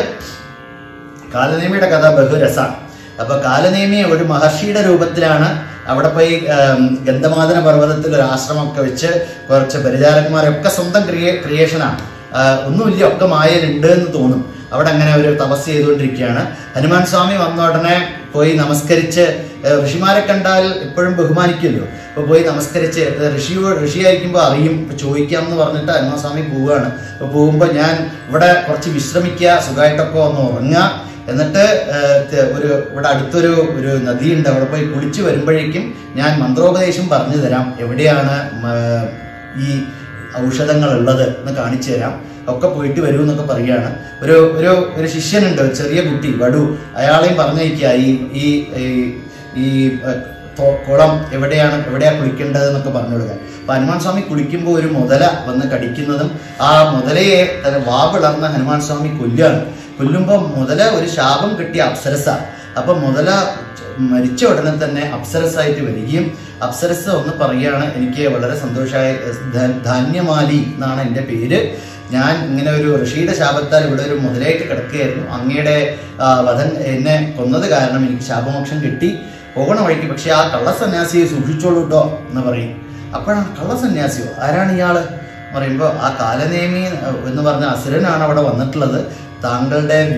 S1: കാലനേമിയുടെ കഥ ബഹുരസാണ് അപ്പൊ കാലനേമി ഒരു മഹർഷിയുടെ രൂപത്തിലാണ് അവിടെ പോയി ആം, ഗന്ധമാദന പർവ്വതത്തിൽ ഒരു ആശ്രമമൊക്കെ വെച്ച് കുറച്ച് പരിചാരകന്മാരൊക്കെ സ്വന്തം ക്രിയേ ക്രിയേഷനാണ് ആ, ഒന്നുമില്ല ഒക്കെ മായയിലുണ്ട് എന്ന് തോന്നും അവിടെ അങ്ങനെ ഒരു തപസ് ചെയ്തുകൊണ്ടിരിക്കുകയാണ് ഹനുമാൻ സ്വാമി വന്ന ഉടനെ പോയി നമസ്കരിച്ച് ഏ, ഋഷിമാരെ കണ്ടാൽ എപ്പോഴും ബഹുമാനിക്കുമല്ലോ അപ്പൊ പോയി നമസ്കരിച്ച് ഏ, ഋഷിയോ ഋഷിയായിരിക്കുമ്പോൾ അറിയും ഇപ്പൊ ചോദിക്കാം എന്ന് പറഞ്ഞിട്ട് ഹനുമാൻ സ്വാമി പോവുകയാണ് അപ്പൊ പോകുമ്പോൾ ഞാൻ ഇവിടെ കുറച്ച് വിശ്രമിക്കുക സുഖമായിട്ടൊക്കെ ഒന്ന് ഉറങ്ങുക എന്നിട്ട് ഏഹ്, ത- ഒരു ഇവിടെ അടുത്തൊരു ഒരു നദിയുണ്ട് അവിടെ പോയി കുളിച്ച് വരുമ്പോഴേക്കും ഞാൻ മന്ത്രോപദേശം പറഞ്ഞു തരാം എവിടെയാണ് മ- ഈ ഔഷധങ്ങൾ ഉള്ളത് എന്ന് കാണിച്ചു തരാം ഒക്കെ പോയിട്ട് വരൂ എന്നൊക്കെ പറയുകയാണ് ഒരു ഒരു ഒരു ശിഷ്യനുണ്ട് ഒരു ചെറിയ കുട്ടി വടു അയാളെയും പറഞ്ഞയക്കുക ഈ ഈ ഈ- ഈ ഏഹ്, തൊ- കുളം എവിടെയാണ് എവിടെയാ കുളിക്കേണ്ടത് എന്നൊക്കെ പറഞ്ഞു കൊടുക്കാൻ അപ്പൊ ഹനുമാൻ സ്വാമി കുളിക്കുമ്പോൾ ഒരു മുതല വന്ന് കടിക്കുന്നതും ആ മുതലയെ തന്നെ വാ പിളർന്ന ഹനുമാൻ സ്വാമി കൊല്ലുകയാണ് കൊല്ലുമ്പോൾ മുതല ഒരു ശാപം കിട്ടിയ അപ്സരസ അപ്പൊ മുതല മരിച്ച ഉടനെ തന്നെ അപ്സരസായിട്ട് വരികയും അപ്സരസ് ഒന്ന് പറയുകയാണ് എനിക്ക് വളരെ സന്തോഷമായ ധ- ധാന്യമാലി എന്നാണ് എൻ്റെ പേര് ഞാൻ ഇങ്ങനെ ഒരു ഋഷിയുടെ ശാപത്താൽ ഇവിടെ ഒരു മുതലായിട്ട് കിടക്കുകയായിരുന്നു അങ്ങയുടെ ആ, വധൻ എന്നെ കൊന്നത് കാരണം എനിക്ക് ശാപമോക്ഷം കിട്ടി പോകണ വഴിക്ക് പക്ഷെ ആ കള്ളസന്യാസിയെ സൂക്ഷിച്ചോളൂ കേട്ടോ എന്ന് പറയും അപ്പോഴാണ് കള്ളസന്യാസിയോ ആരാണ് ഇയാള് പറയുമ്പോൾ ആ കാലനേമി എന്ന് പറഞ്ഞ അസുരനാണ് അവിടെ വന്നിട്ടുള്ളത് താങ്കളുടെ